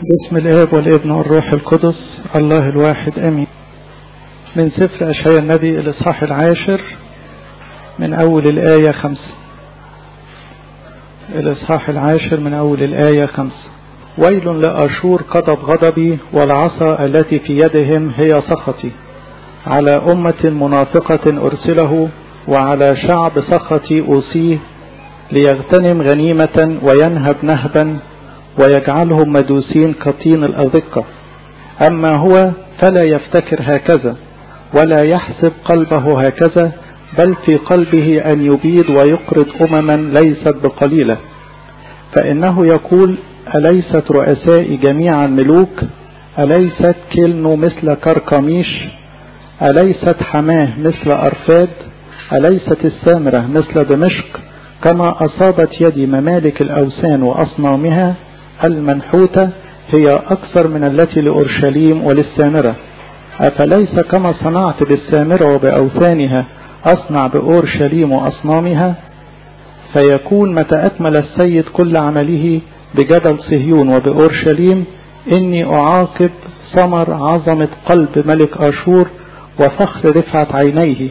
باسم الاب والابن والروح القدس الله الواحد امين من سفر اشعياء النبي الاصحاح العاشر من اول الايه خمسه الاصحاح العاشر من اول الايه خمسه ويل لاشور قضب غضبي والعصا التي في يدهم هي سخطي على امه منافقه ارسله وعلى شعب سخطي اوصيه ليغتنم غنيمه وينهب نهبا ويجعلهم مدوسين كطين الأذقة أما هو فلا يفتكر هكذا ولا يحسب قلبه هكذا بل في قلبه أن يبيد ويقرض أمما ليست بقليلة فإنه يقول أليست رؤسائي جميعا ملوك أليست كلنو مثل كركميش أليست حماه مثل أرفاد أليست السامرة مثل دمشق كما أصابت يدي ممالك الأوثان وأصنامها المنحوتة هي أكثر من التي لأورشليم وللسامرة أفليس كما صنعت بالسامرة وبأوثانها أصنع بأورشليم وأصنامها فيكون متى أكمل السيد كل عمله بجبل صهيون وبأورشليم إني أعاقب ثمر عظمة قلب ملك أشور وفخر رفعة عينيه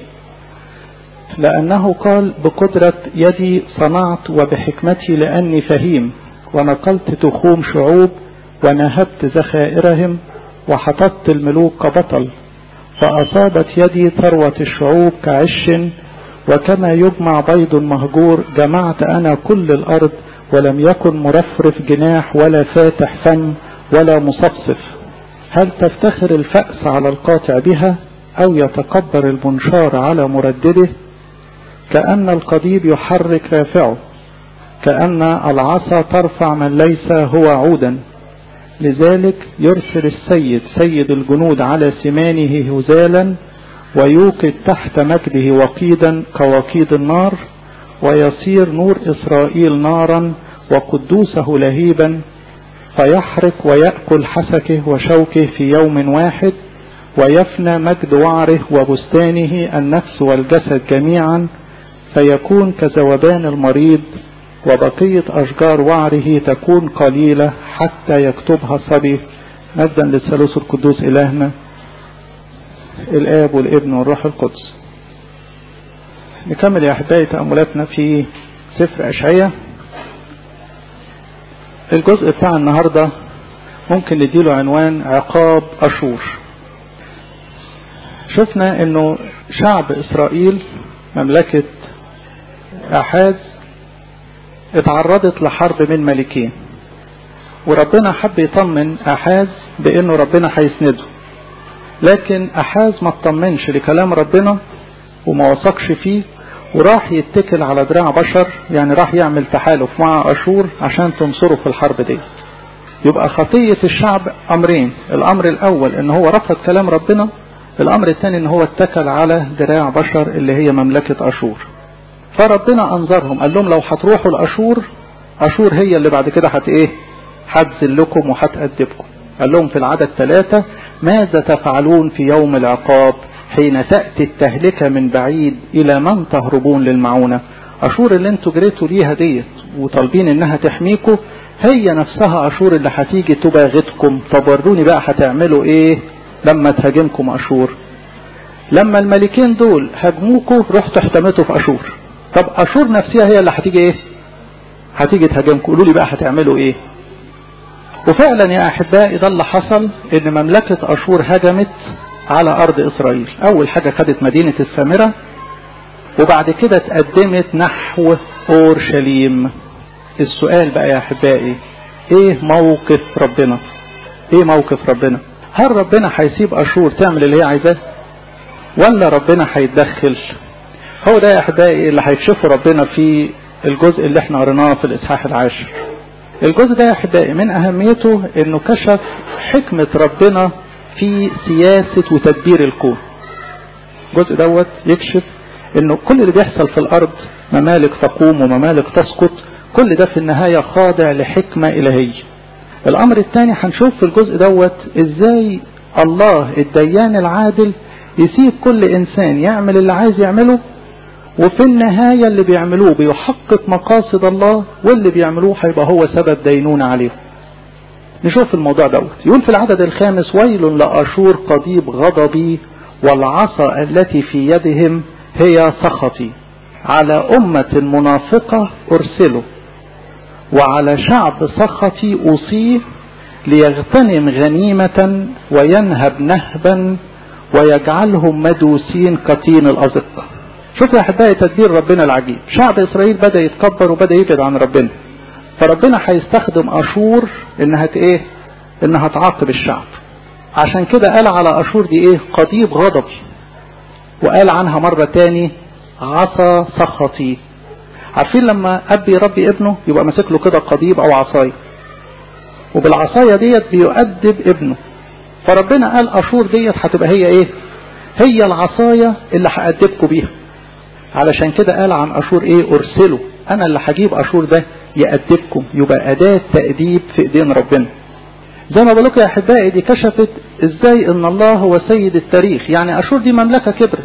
لأنه قال بقدرة يدي صنعت وبحكمتي لأني فهيم ونقلت تخوم شعوب ونهبت ذخائرهم وحطت الملوك كبطل فأصابت يدي ثروة الشعوب كعش وكما يجمع بيض مهجور جمعت أنا كل الأرض ولم يكن مرفرف جناح ولا فاتح فم ولا مصفصف هل تفتخر الفأس على القاطع بها أو يتكبر المنشار على مردده كأن القضيب يحرك رافعه كأن العصا ترفع من ليس هو عودا لذلك يرسل السيد سيد الجنود على سمانه هزالا ويوقد تحت مجده وقيدا كوقيد النار ويصير نور إسرائيل نارا وقدوسه لهيبا فيحرق ويأكل حسكه وشوكه في يوم واحد ويفنى مجد وعره وبستانه النفس والجسد جميعا فيكون كذوبان المريض وبقية أشجار وعره تكون قليلة حتى يكتبها الصبي مجدا للثالوث القدوس إلهنا الآب والابن والروح القدس نكمل يا أحبائي تأملاتنا في سفر أشعية الجزء بتاع النهاردة ممكن نديله عنوان عقاب أشور شفنا انه شعب اسرائيل مملكة احاز اتعرضت لحرب من ملكين وربنا حب يطمن احاز بانه ربنا هيسنده لكن احاز ما اطمنش لكلام ربنا وما وثقش فيه وراح يتكل على دراع بشر يعني راح يعمل تحالف مع اشور عشان تنصره في الحرب دي يبقى خطية الشعب امرين الامر الاول ان هو رفض كلام ربنا الامر الثاني ان هو اتكل على دراع بشر اللي هي مملكة اشور فربنا انظرهم قال لهم لو هتروحوا لاشور اشور هي اللي بعد كده هت ايه هتذلكم وهتأدبكم قال لهم في العدد ثلاثة ماذا تفعلون في يوم العقاب حين تأتي التهلكة من بعيد الى من تهربون للمعونة اشور اللي انتوا جريتوا ليها ديت وطالبين انها تحميكم هي نفسها اشور اللي هتيجي تباغتكم طب وروني بقى هتعملوا ايه لما تهاجمكم اشور لما الملكين دول هاجموكوا رحتوا احتميتوا في اشور طب اشور نفسها هي اللي هتيجي ايه هتيجي تهاجمكم قولوا لي بقى هتعملوا ايه وفعلا يا احبائي ده اللي حصل ان مملكة اشور هجمت على ارض اسرائيل اول حاجة خدت مدينة السامرة وبعد كده اتقدمت نحو اورشليم السؤال بقى يا احبائي ايه موقف ربنا ايه موقف ربنا هل ربنا هيسيب اشور تعمل اللي هي عايزاه ولا ربنا هيتدخل هو ده يا احبائي اللي هيكشفه ربنا في الجزء اللي احنا قريناه في الاصحاح العاشر الجزء ده يا احبائي من اهميته انه كشف حكمة ربنا في سياسة وتدبير الكون الجزء دوت يكشف انه كل اللي بيحصل في الارض ممالك تقوم وممالك تسقط كل ده في النهاية خاضع لحكمة الهية الامر الثاني هنشوف في الجزء دوت ازاي الله الديان العادل يسيب كل انسان يعمل اللي عايز يعمله وفي النهاية اللي بيعملوه بيحقق مقاصد الله واللي بيعملوه هيبقى هو سبب دينونة عليهم نشوف الموضوع دوت يقول في العدد الخامس ويل لأشور قضيب غضبي والعصا التي في يدهم هي سخطي على أمة منافقة أرسله وعلى شعب سخطي أوصيه ليغتنم غنيمة وينهب نهبا ويجعلهم مدوسين كطين الأزقة شوفوا يا أحبائي تدبير ربنا العجيب شعب إسرائيل بدأ يتكبر وبدأ يبعد عن ربنا فربنا هيستخدم أشور إنها إيه إنها تعاقب الشعب عشان كده قال على أشور دي إيه قضيب غضبي وقال عنها مرة تاني عصا سخطي عارفين لما أب يربي ابنه يبقى ماسك له كده قضيب أو عصاية وبالعصاية ديت بيؤدب ابنه فربنا قال أشور ديت هتبقى هي إيه هي العصاية اللي هأدبكم بيها علشان كده قال عن أشور إيه أرسله أنا اللي هجيب أشور ده يأدبكم يبقى أداة تأديب في إيدين ربنا زي ما بقول لكم يا أحبائي دي كشفت إزاي إن الله هو سيد التاريخ يعني أشور دي مملكة كبرت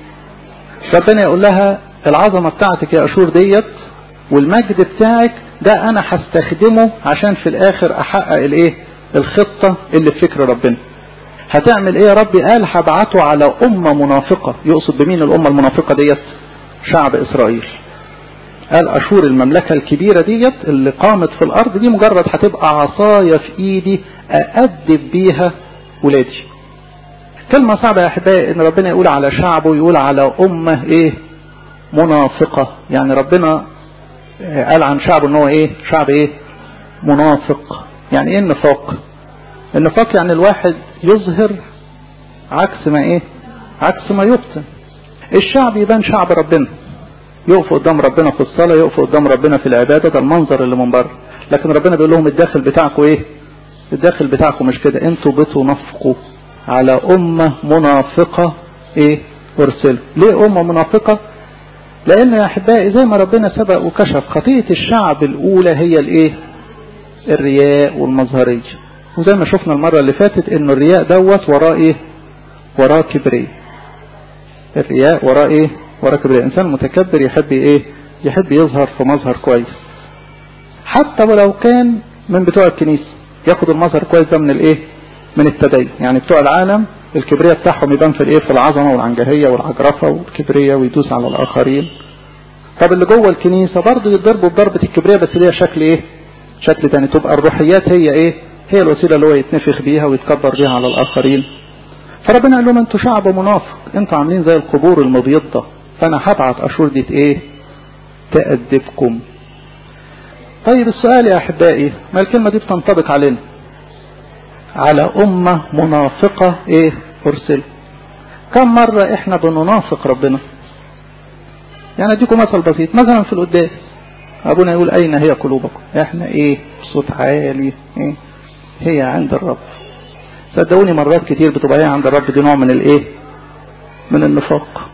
ربنا يقول لها العظمة بتاعتك يا أشور ديت والمجد بتاعك ده أنا هستخدمه عشان في الآخر أحقق الإيه الخطة اللي في فكر ربنا هتعمل إيه يا ربي قال هبعته على أمة منافقة يقصد بمين الأمة المنافقة ديت شعب إسرائيل قال أشور المملكة الكبيرة ديت اللي قامت في الأرض دي مجرد هتبقى عصاية في إيدي أأدب بيها ولادي كلمة صعبة يا أحبائي إن ربنا يقول على شعبه يقول على أمة إيه منافقة يعني ربنا قال عن شعبه إن هو إيه شعب إيه منافق يعني إيه النفاق النفاق يعني الواحد يظهر عكس ما إيه عكس ما يبطن الشعب يبان شعب ربنا يقف قدام ربنا في الصلاة يقف قدام ربنا في العبادة ده المنظر اللي من بره لكن ربنا بيقول لهم الداخل بتاعكم ايه الداخل بتاعكم مش كده انتوا بتنافقوا على أمة منافقة ايه ارسلوا ليه أمة منافقة لأن يا أحبائي زي ما ربنا سبق وكشف خطية الشعب الأولى هي الايه الرياء والمظهرية وزي ما شفنا المرة اللي فاتت ان الرياء دوت وراه ايه وراه كبرية الرياء وراه ايه وراه كبرية الانسان المتكبر يحب ايه يحب يظهر في مظهر كويس حتى ولو كان من بتوع الكنيسة ياخد المظهر كويس ده من الايه من التدين يعني بتوع العالم الكبرية بتاعهم يبان في الايه في العظمة والعنجهية والعجرفة والكبرية ويدوس على الاخرين طب اللي جوه الكنيسة برضه يتضربوا بضربة الكبرية بس ليها شكل ايه شكل تاني تبقى الروحيات هي ايه هي الوسيلة اللي هو يتنفخ بيها ويتكبر بيها على الاخرين فربنا قال لهم انتوا شعب منافق انتوا عاملين زي القبور المبيضة فانا هبعت اشور دي ايه تأدبكم طيب السؤال يا احبائي ما الكلمة دي بتنطبق علينا على امة منافقة ايه ارسل كم مرة احنا بننافق ربنا يعني اديكم مثل بسيط مثلا في القداس ابونا يقول اين هي قلوبكم احنا ايه بصوت عالي ايه هي عند الرب صدقوني مرات كتير بتبقى هي عند الرب دي نوع من الايه من النفاق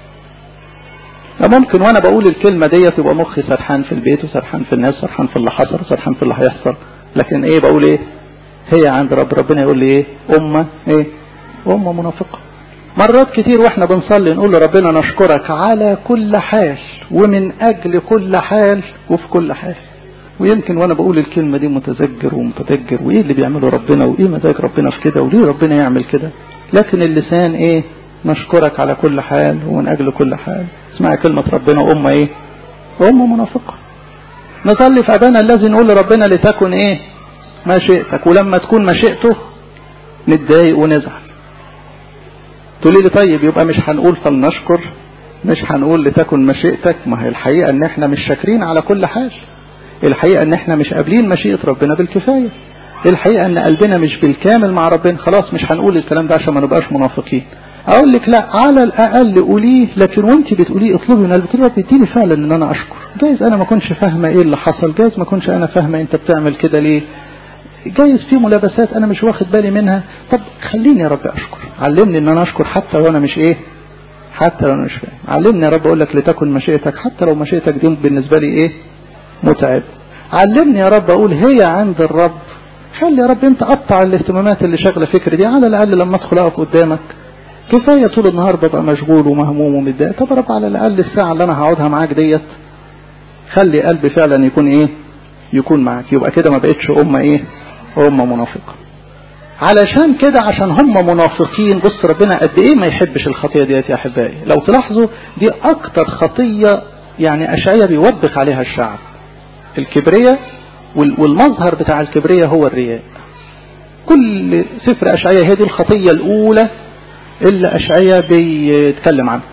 ممكن وانا بقول الكلمة ديت يبقى مخي سرحان في البيت وسرحان في الناس سرحان في اللي حصل وسرحان في اللي هيحصل لكن ايه بقول ايه هي عند رب ربنا يقول لي ايه امة ايه امة منافقة مرات كتير واحنا بنصلي نقول لربنا نشكرك على كل حال ومن اجل كل حال وفي كل حال ويمكن وانا بقول الكلمة دي متذكر ومتذكر وايه اللي بيعمله ربنا وايه مزاج ربنا في كده وليه ربنا يعمل كده لكن اللسان ايه نشكرك على كل حال ومن اجل كل حال اسمع كلمة ربنا أمة ايه أمة منافقة نصلي في أبانا الذي نقول لربنا لتكن ايه مشيئتك ولما تكون مشيئته نتضايق ونزعل تقولي لي طيب يبقى مش هنقول فلنشكر مش هنقول لتكن مشيئتك ما هي الحقيقة ان احنا مش شاكرين على كل حال الحقيقة ان احنا مش قابلين مشيئة ربنا بالكفاية الحقيقة ان قلبنا مش بالكامل مع ربنا خلاص مش هنقول الكلام ده عشان ما نبقاش منافقين اقول لك لا على الاقل قوليه لكن وانت بتقوليه اطلبي من قلبك رب اديني فعلا ان انا اشكر جايز انا ما كنتش فاهمه ايه اللي حصل جايز ما كنتش انا فاهمه انت بتعمل كده ليه جايز في ملابسات انا مش واخد بالي منها طب خليني يا رب اشكر علمني ان انا اشكر حتى وانا مش ايه حتى لو انا مش فاهم علمني يا رب اقول لك لتكن مشيئتك حتى لو مشيئتك دي بالنسبه لي ايه متعب علمني يا رب اقول هي عند الرب خلي يا رب انت قطع الاهتمامات اللي شاغله فكري دي على الاقل لما ادخل اقف قدامك كفاية طول النهار ببقى مشغول ومهموم ومتضايق طب يا رب على الأقل الساعة اللي أنا هقعدها معاك ديت خلي قلبي فعلا يكون إيه يكون معاك يبقى كده ما بقتش أمة إيه وهم منافقة علشان كده عشان هم منافقين بص ربنا قد ايه ما يحبش الخطية ديت يا احبائي لو تلاحظوا دي اكتر خطية يعني اشعية بيوبخ عليها الشعب الكبرية والمظهر بتاع الكبرية هو الرياء كل سفر اشعية هي دي الخطية الاولى اللي اشعية بيتكلم عنها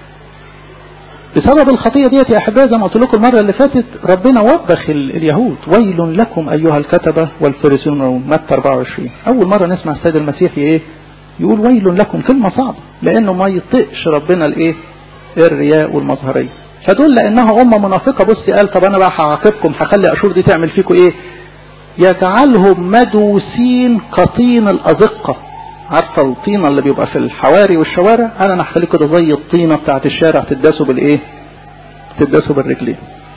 بسبب الخطية ديت يا أحبائي زي ما قلت لكم المرة اللي فاتت ربنا وبخ اليهود ويل لكم أيها الكتبة والفريسيون متى 24 أول مرة نسمع السيد المسيح إيه يقول ويل لكم كلمة صعبة لأنه ما يطقش ربنا الإيه الرياء والمظهرية فدول لأنها أمة منافقة بصي قال طب أنا بقى هعاقبكم هخلي أشور دي تعمل فيكم إيه يجعلهم مدوسين كطين الأزقة عارفة الطينة اللي بيبقى في الحواري والشوارع انا انا هخليكم كده زي الطينة بتاعت الشارع تداسوا بالايه تداسوا بالرجلين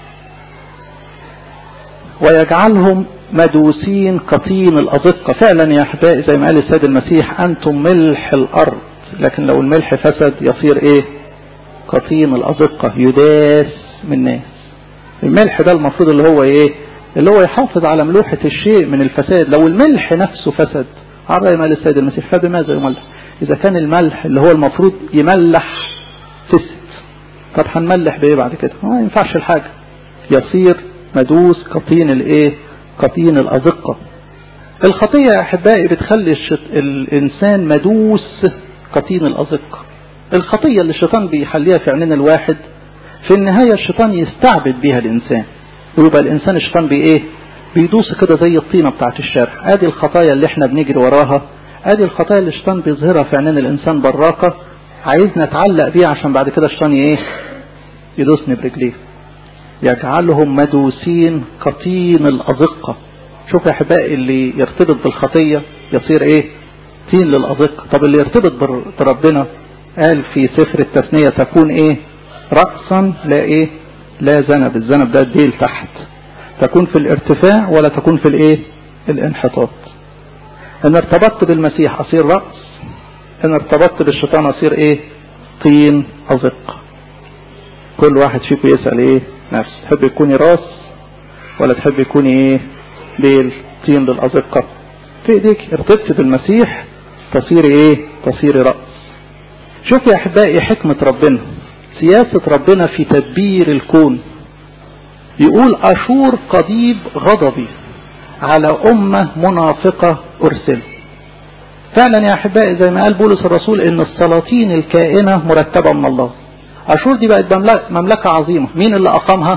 ويجعلهم مدوسين كطين الأزقة فعلا يا أحبائي زي ما قال السيد المسيح أنتم ملح الأرض لكن لو الملح فسد يصير إيه كطين الأزقة يداس من الناس الملح ده المفروض اللي هو إيه اللي هو يحافظ على ملوحة الشيء من الفساد لو الملح نفسه فسد عرى ما للسيد المسيح فبماذا يملح إذا كان الملح اللي هو المفروض يملح فسد طب هنملح بإيه بعد كده ما ينفعش الحاجة يصير مدوس كطين الايه كطين الأزقة الخطية يا أحبائي بتخلي الإنسان مدوس كطين الأزقة الخطية اللي الشيطان بيخليها في عينين الواحد في النهاية الشيطان يستعبد بيها الإنسان ويبقى الإنسان الشيطان بإيه بيدوس كده زي الطينة بتاعت الشارع ادي الخطايا اللي احنا بنجري وراها ادي الخطايا اللي الشيطان بيظهرها في عينين الانسان براقة عايزنا نتعلق بيها عشان بعد كده الشيطان ايه يدوسني برجليه يجعلهم مدوسين كطين الأزقة شوف يا احبائي اللي يرتبط بالخطية يصير ايه طين للأزقة طب اللي يرتبط بربنا قال في سفر التثنية تكون ايه رأسا لا ايه لا ذنب الذنب ده الديل تحت تكون في الارتفاع ولا تكون في الايه الانحطاط ان ارتبطت بالمسيح اصير رأس ان ارتبطت بالشيطان اصير ايه طين ازق كل واحد فيكم يسأل ايه نفسه تحب يكوني راس ولا تحب يكوني ايه ديل طين للازقة في ايديك ارتبطت بالمسيح تصيري ايه تصيري رأس شوف يا احبائي حكمة ربنا سياسة ربنا في تدبير الكون يقول أشور قضيب غضبي على أمة منافقة أرسل فعلا يا أحبائي زي ما قال بولس الرسول إن السلاطين الكائنة مرتبة من الله أشور دي بقت مملكة عظيمة مين اللي أقامها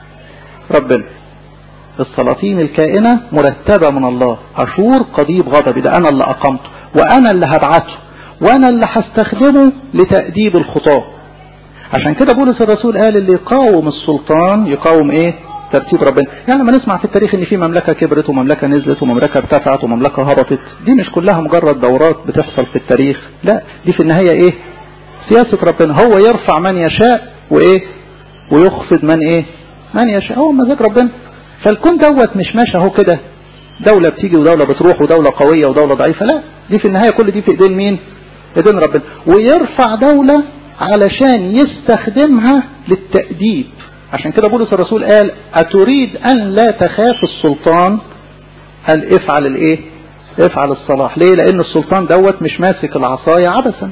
ربنا السلاطين الكائنة مرتبة من الله أشور قضيب غضبي ده أنا اللي أقامته وأنا اللي هبعته وأنا اللي هستخدمه لتأديب الخطاه عشان كده بولس الرسول قال اللي يقاوم السلطان يقاوم ايه ترتيب ربنا يعني لما نسمع في التاريخ ان في مملكة كبرت ومملكة نزلت ومملكة ارتفعت ومملكة هبطت دي مش كلها مجرد دورات بتحصل في التاريخ لا دي في النهاية ايه سياسة ربنا هو يرفع من يشاء وايه ويخفض من ايه من يشاء هو مزاج ربنا فالكون دوت مش ماشي اهو كده دولة بتيجي ودولة بتروح ودولة قوية ودولة ضعيفة لا دي في النهاية كل دي في ايدين مين ايدين ربنا ويرفع دولة علشان يستخدمها للتأديب عشان كده بولس الرسول قال أتريد أن لا تخاف السلطان قال افعل الايه افعل الصلاح ليه لان السلطان دوت مش ماسك العصاية عبثا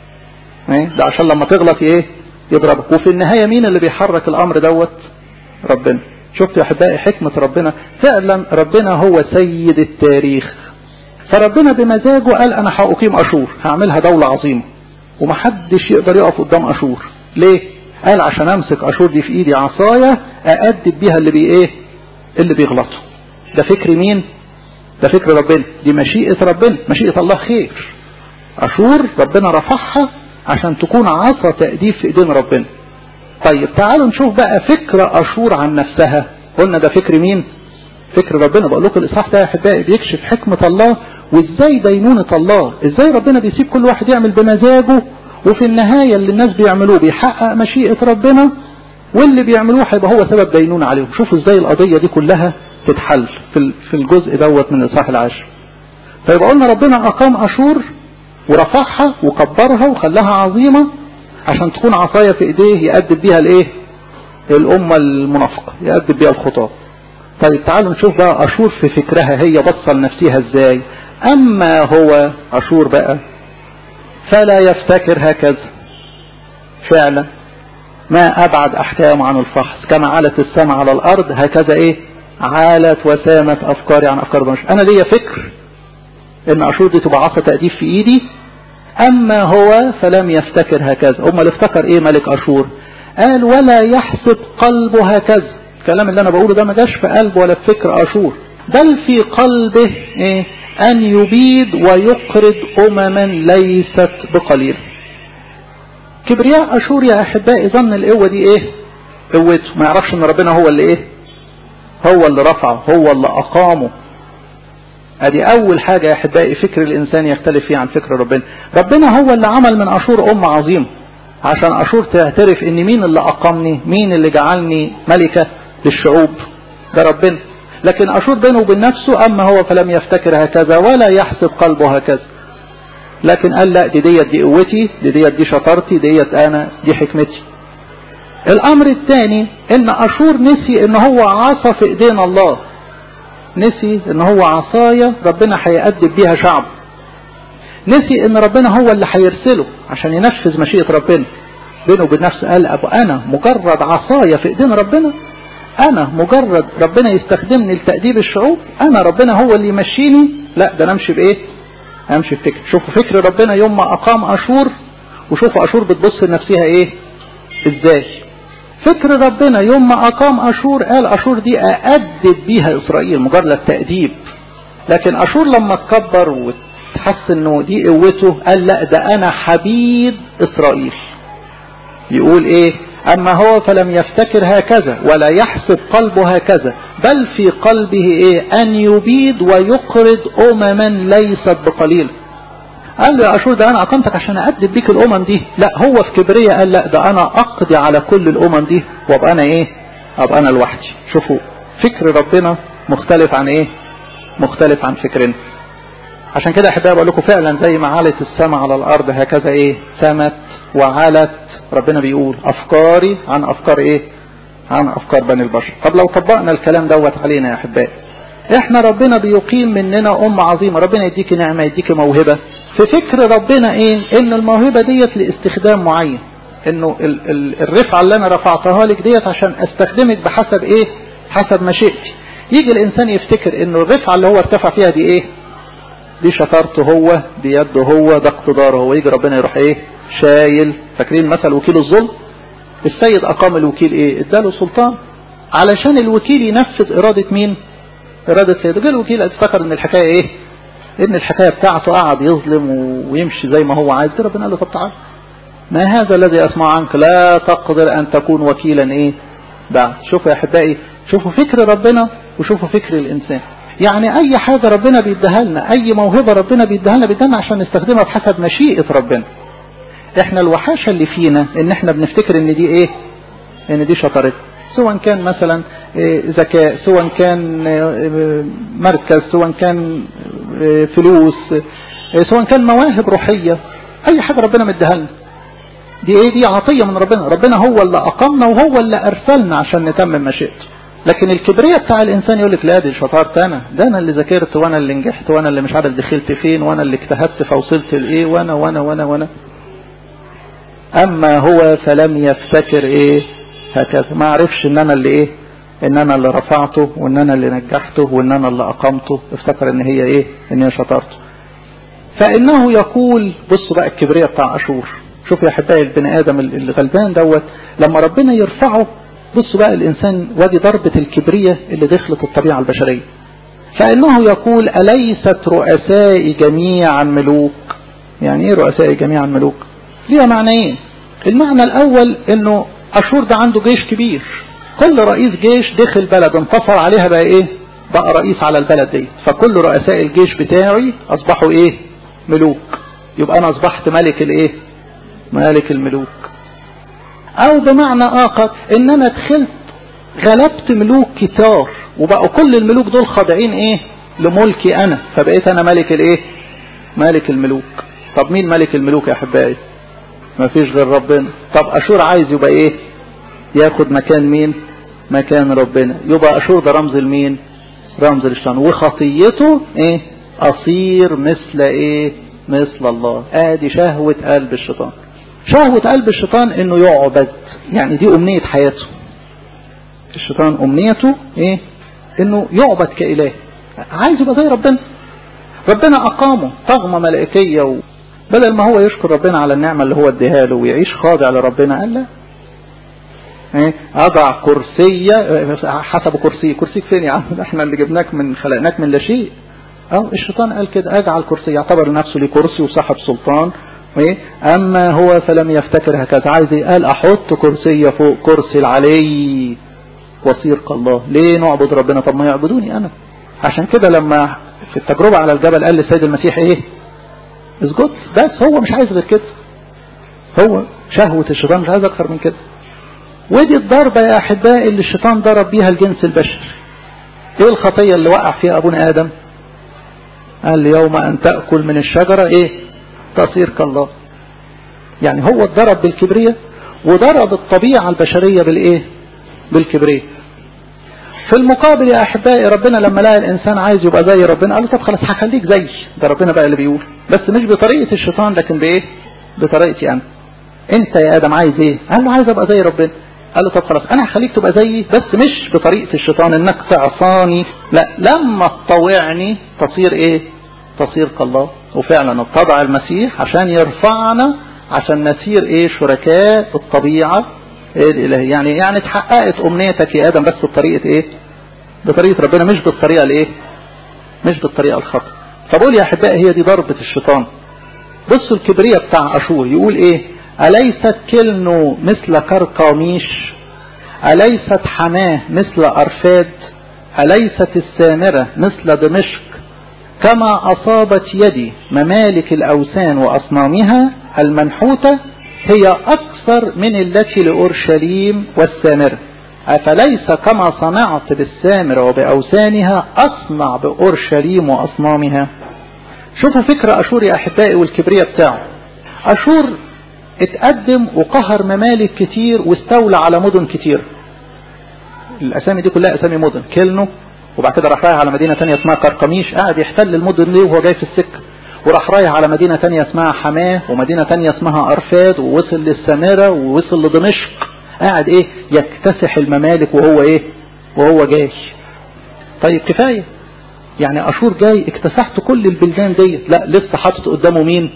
ده عشان لما تغلط ايه يضربك وفي النهاية مين اللي بيحرك الامر دوت ربنا شفت يا احبائي حكمة ربنا فعلا ربنا هو سيد التاريخ فربنا بمزاجه قال انا هأقيم اشور هعملها دولة عظيمة ومحدش يقدر يقف قدام اشور ليه قال عشان امسك اشور دي في ايدي عصاية اادب بيها اللي بي ايه اللي بيغلطوا ده فكر مين ده فكر ربنا دي مشيئة ربنا مشيئة الله خير اشور ربنا رفعها عشان تكون عصا تأديب في ايدين ربنا طيب تعالوا نشوف بقى فكر اشور عن نفسها قلنا ده فكر مين فكر ربنا بقول لكم الاصحاح ده يا احبائي بيكشف حكمة الله وازاي دينونة الله ازاي ربنا بيسيب كل واحد يعمل بمزاجه وفي النهاية اللي الناس بيعملوه بيحقق مشيئة ربنا واللي بيعملوه هيبقى هو سبب دينونة عليهم شوفوا ازاي القضية دي كلها تتحل في الجزء دوت من الاصحاح العاشر فيبقى قلنا ربنا اقام اشور ورفعها وكبرها وخلاها عظيمة عشان تكون عصاية في ايديه يأدب بيها الايه الامة المنافقة يأدب بيها الخطاه طيب تعالوا نشوف بقى أشور في فكرها هي بصة لنفسها ازاي أما هو أشور بقى فلا يفتكر هكذا فعلا ما أبعد أحكامه عن الفحص كما علت السماء على الأرض هكذا إيه عالت وسامت أفكاري عن أفكار بنش أنا ليا فكر إن أشور دي تبقى عصا تأديب في إيدي أما هو فلم يفتكر هكذا أما اللي افتكر إيه ملك أشور قال ولا يحسب قلبه هكذا الكلام اللي أنا بقوله ده ما جاش في قلبه ولا في فكر أشور بل في قلبه إيه أن يبيد ويقرض أمما ليست بقليل كبرياء أشور يا أحبائي ظن القوة دي إيه قوته ما يعرفش إن ربنا هو اللي إيه هو اللي رفعه هو اللي أقامه ادي اول حاجة يا احبائي فكر الانسان يختلف فيه عن فكر ربنا ربنا هو اللي عمل من اشور ام عظيمة عشان اشور تعترف ان مين اللي اقامني مين اللي جعلني ملكة للشعوب ده ربنا لكن اشور بينه وبين نفسه اما هو فلم يفتكر هكذا ولا يحسب قلبه هكذا لكن قال لا دي ديت دي قوتي دي ديت دي شطارتي ديت انا دي حكمتي الامر الثاني ان اشور نسي ان هو عصى في ايدين الله نسي ان هو عصاية ربنا هيأدب بيها شعب نسي ان ربنا هو اللي هيرسله عشان ينفذ مشيئة ربنا بينه وبين نفسه قال ابو انا مجرد عصاية في ايدين ربنا انا مجرد ربنا يستخدمني لتأديب الشعوب انا ربنا هو اللي يمشيني لا ده انا امشي بايه امشي بفكر شوفوا فكر ربنا يوم ما اقام اشور وشوفوا اشور بتبص لنفسها ايه ازاي فكر ربنا يوم ما أقام أشور قال أشور دي أأدب بيها إسرائيل مجرد تأديب لكن أشور لما اتكبر وتحس انه دي قوته قال لا ده أنا حبيب إسرائيل يقول إيه أما هو فلم يفتكر هكذا ولا يحسب قلبه هكذا بل في قلبه إيه أن يبيد ويقرض أمما ليست بقليل قال له يا أشور ده أنا أقمتك عشان أدب بيك الأمم دي لا هو في كبرية قال لا ده أنا أقضي على كل الأمم دي وأبقى أنا إيه أبقى أنا لوحدي شوفوا فكر ربنا مختلف عن إيه مختلف عن فكرنا عشان كده أحبائي بقول لكم فعلا زي ما علت السماء على الأرض هكذا إيه سمت وعلت ربنا بيقول أفكاري عن أفكار إيه عن أفكار بني البشر طب لو طبقنا الكلام دوت علينا يا أحبائي احنا ربنا بيقيم مننا أم عظيمة ربنا يديك نعمة يديك موهبة في فكر ربنا ايه ان الموهبة ديت لاستخدام معين انه ال ال الرفعة اللي انا رفعتها لك ديت عشان استخدمك بحسب ايه حسب مشيئتي يجي الانسان يفتكر انه الرفعة اللي هو ارتفع فيها دي ايه دي شطارته هو دي يده هو ده اقتداره هو يجي ربنا يروح ايه شايل فاكرين مثل وكيل الظلم السيد اقام الوكيل ايه اداله سلطان علشان الوكيل ينفذ ارادة مين ارادة سيده جه الوكيل افتكر ان الحكاية ايه ان الحكاية بتاعته قعد يظلم ويمشي زي ما هو عايز ربنا قال له طب تعال ما هذا الذي اسمع عنك لا تقدر ان تكون وكيلا ايه بعد شوفوا يا احبائي شوفوا فكر ربنا وشوفوا فكر الانسان يعني اي حاجة ربنا بيديها لنا اي موهبة ربنا بيديها لنا بيديها لنا عشان نستخدمها بحسب مشيئة ربنا احنا الوحاشة اللي فينا ان احنا بنفتكر ان دي ايه ان دي شطارتنا سواء كان مثلا ذكاء سواء كان مركز سواء كان فلوس سواء كان مواهب روحية اي حاجة ربنا مديها لنا دي ايه دي عطية من ربنا ربنا هو اللي اقامنا وهو اللي ارسلنا عشان نتمم مشيئته لكن الكبرياء بتاع الانسان يقول لك لا دي شطارت انا ده انا اللي ذاكرت وانا اللي نجحت وانا اللي مش عارف دخلت فين وانا اللي اجتهدت فوصلت لايه وانا وانا وانا وانا اما هو فلم يفتكر ايه هكذا ما عرفش ان انا اللي ايه ان انا اللي رفعته وان انا اللي نجحته وان انا اللي اقمته افتكر ان هي ايه ان هي شطارته فانه يقول بصوا بقى الكبرياء بتاع اشور شوف يا احبائي البني ادم الغلبان دوت لما ربنا يرفعه بصوا بقى الانسان ودي ضربة الكبرية اللي دخلت الطبيعة البشرية فانه يقول اليست رؤساء جميعا ملوك يعني ايه رؤساء جميعا ملوك ليها معنيين المعنى الاول انه اشور ده عنده جيش كبير كل رئيس جيش دخل بلد انتصر عليها بقى ايه بقى رئيس على البلد دي فكل رؤساء الجيش بتاعي اصبحوا ايه ملوك يبقى انا اصبحت ملك الايه ملك الملوك او بمعنى اخر ان انا دخلت غلبت ملوك كتار وبقوا كل الملوك دول خاضعين ايه لملكي انا فبقيت انا ملك الايه ملك الملوك طب مين ملك الملوك يا احبائي ما فيش غير ربنا طب اشور عايز يبقى ايه ياخد مكان مين مكان ربنا يبقى اشور ده رمز لمين رمز للشيطان وخطيته ايه اصير مثل ايه مثل الله ادي شهوة قلب الشيطان شهوة قلب الشيطان انه يعبد يعني دي امنية حياته الشيطان امنيته ايه انه يعبد كاله عايز يبقى زي ربنا ربنا اقامه طغمة ملائكية و... بدل ما هو يشكر ربنا على النعمة اللي هو اديها له ويعيش خاضع لربنا قال لا ايه اضع كرسية حسب كرسي كرسيك فين يا عم احنا اللي جبناك من خلقناك من لا شيء اه الشيطان قال كده اجعل كرسي يعتبر نفسه ليه كرسي وصاحب سلطان ايه اما هو فلم يفتكر هكذا عايز ايه قال احط كرسي فوق كرسي العلي وصير الله ليه نعبد ربنا طب ما يعبدوني انا عشان كده لما في التجربة على الجبل قال للسيد المسيح ايه اسجد بس هو مش عايز غير كده هو شهوة الشيطان مش عايز اكثر من كده ودي الضربة يا احبائي اللي الشيطان ضرب بيها الجنس البشري ايه الخطية اللي وقع فيها ابونا ادم قال لي يوم ان تأكل من الشجرة ايه تصير كالله يعني هو اتضرب بالكبرية وضرب الطبيعة البشرية بالايه بالكبرية في المقابل يا احبائي ربنا لما لقى الانسان عايز يبقى زي ربنا قال له طب خلاص هخليك زي ده ربنا بقى اللي بيقول بس مش بطريقة الشيطان لكن بايه بطريقتي انا انت يا ادم عايز ايه قال له عايز ابقى زي ربنا قال له طب خلاص انا هخليك تبقى زيي بس مش بطريقة الشيطان انك تعصاني لا لما تطوعني تصير ايه تصير كالله وفعلا اتضع المسيح عشان يرفعنا عشان نسير ايه شركاء الطبيعة ايه الالهية يعني يعني اتحققت امنيتك يا ادم بس بطريقة ايه بطريقة ربنا مش بالطريقة الايه مش بالطريقة الخطأ فبقول يا احبائي هي دي ضربة الشيطان بصوا الكبرية بتاع اشور يقول ايه أليست كلنو مثل كرقاميش أليست حماه مثل أرفاد أليست السامرة مثل دمشق كما أصابت يدي ممالك الأوثان وأصنامها المنحوتة هي أكثر من التي لأورشليم والسامرة أفليس كما صنعت بالسامرة وبأوثانها أصنع بأورشليم وأصنامها شوفوا فكرة أشور يا أحبائي والكبرية بتاعه أشور اتقدم وقهر ممالك كتير واستولى على مدن كتير الاسامي دي كلها اسامي مدن كلنو وبعد كده راح رايح على مدينة تانية اسمها قرقميش قاعد يحتل المدن دي وهو جاي في السكة وراح رايح على مدينة تانية اسمها حماه ومدينة تانية اسمها ارفاد ووصل للسامرة ووصل لدمشق قاعد ايه يكتسح الممالك وهو ايه وهو جاي طيب كفاية يعني اشور جاي اكتسحت كل البلدان دي لا لسه حاطط قدامه مين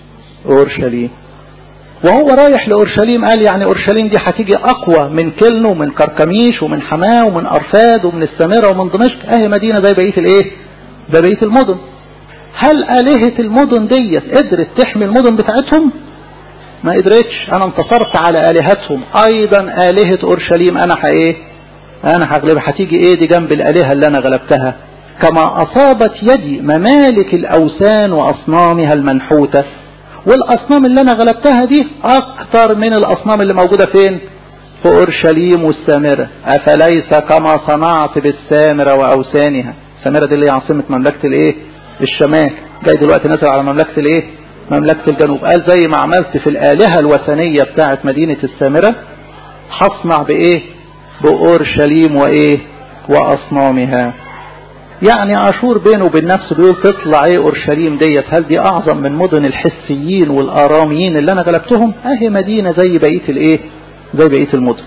اورشليم وهو رايح لأورشليم قال يعني أورشليم دي هتيجي أقوى من كلنو ومن كركميش ومن حماه ومن أرفاد ومن السامرة ومن دمشق أهي مدينة زي بقية الإيه زي بقية المدن هل آلهة المدن ديت قدرت تحمي المدن بتاعتهم ما قدرتش أنا انتصرت على آلهتهم أيضا آلهة أورشليم أنا إيه أنا هغلبها هتيجي إيه دي جنب الآلهة اللي أنا غلبتها كما أصابت يدي ممالك الأوثان وأصنامها المنحوتة والأصنام اللي أنا غلبتها دي أكتر من الأصنام اللي موجودة فين في أورشليم والسامرة أفليس كما صنعت بالسامرة وأوثانها السامرة دي اللي هي عاصمة مملكة الإيه الشمال جاي دلوقتي نزل على مملكة الإيه مملكة الجنوب قال زي ما عملت في الآلهة الوثنية بتاعت مدينة السامرة هصنع بإيه بأورشليم وإيه وأصنامها يعني عاشور بينه وبين نفسه بيقول تطلع ايه اورشليم ديت هل دي اعظم من مدن الحسيين والاراميين اللي انا غلبتهم اهي مدينة زي بقية الايه زي بقية المدن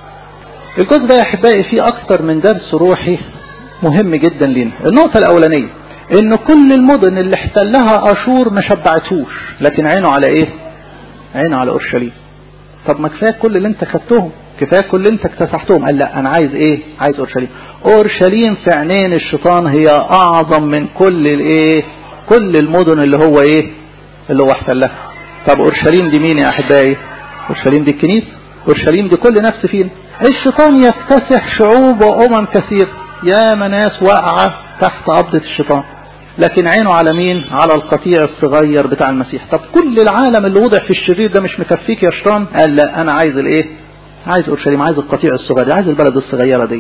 الجزء ده يا احبائي فيه اكتر من درس روحي مهم جدا لنا النقطة الاولانية ان كل المدن اللي احتلها اشور ما شبعتوش لكن عينه على ايه عينه على اورشليم طب ما كفايه كل اللي انت خدتهم كفايه كل اللي انت اكتسحتهم قال لا انا عايز ايه عايز اورشليم اورشليم في عينين الشيطان هي اعظم من كل الايه كل المدن اللي هو ايه اللي هو احتلها طب اورشليم دي مين يا احبائي اورشليم دي الكنيسه اورشليم دي كل نفس فينا الشيطان يكتسح شعوب وامم كثير يا ناس واقعه تحت قبضه الشيطان لكن عينه على مين على القطيع الصغير بتاع المسيح طب كل العالم اللي وضع في الشرير ده مش مكفيك يا شيطان قال لا انا عايز الايه عايز اورشليم عايز القطيع الصغير عايز البلد الصغيره دي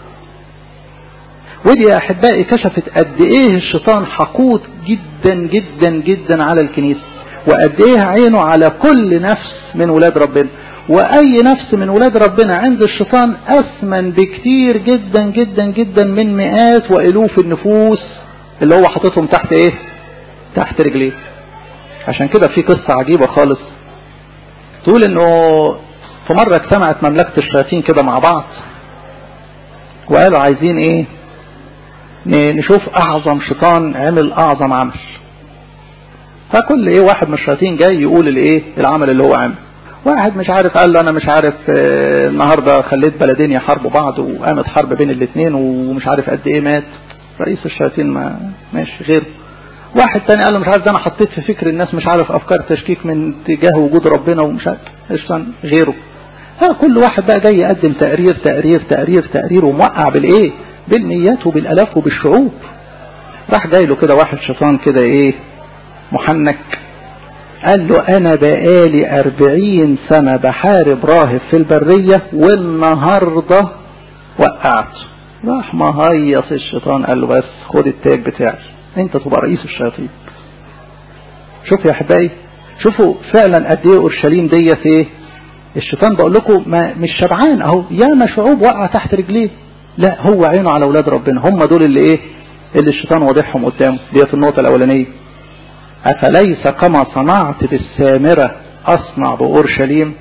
ودي يا احبائي كشفت قد ايه الشيطان حقود جدا جدا جدا على الكنيسه وقد ايه عينه على كل نفس من ولاد ربنا واي نفس من ولاد ربنا عند الشيطان اثمن بكتير جدا جدا جدا من مئات والوف النفوس اللي هو حاططهم تحت ايه تحت رجليه عشان كده في قصة عجيبة خالص تقول انه في مرة اجتمعت مملكة الشياطين كده مع بعض وقالوا عايزين ايه نشوف اعظم شيطان عمل اعظم عمل فكل ايه واحد من الشياطين جاي يقول الايه العمل اللي هو عمل واحد مش عارف قال له انا مش عارف اه النهارده خليت بلدين يحاربوا بعض وقامت حرب بين الاثنين ومش عارف قد ايه مات رئيس الشياطين ما ماشي غيره واحد تاني قال له مش عارف ده انا حطيت في فكر الناس مش عارف افكار تشكيك من تجاه وجود ربنا ومش عارف الشيطان غيره كل واحد بقى جاي يقدم تقرير تقرير تقرير تقرير وموقع بالايه بالميات وبالالاف وبالشعوب راح جاي له كده واحد شيطان كده ايه محنك قال له انا بقالي اربعين سنة بحارب راهب في البرية والنهاردة وقعت راح مهيص الشيطان قال له بس خد التاج بتاعي انت تبقى رئيس الشياطين شوف يا احبائي شوفوا فعلا قد ايه اورشليم ديت ايه الشيطان بقول لكم ما مش شبعان اهو ياما شعوب وقع تحت رجليه لا هو عينه على اولاد ربنا هم دول اللي ايه اللي الشيطان واضحهم قدامه ديت النقطه الاولانيه افليس كما صنعت بالسامره اصنع باورشليم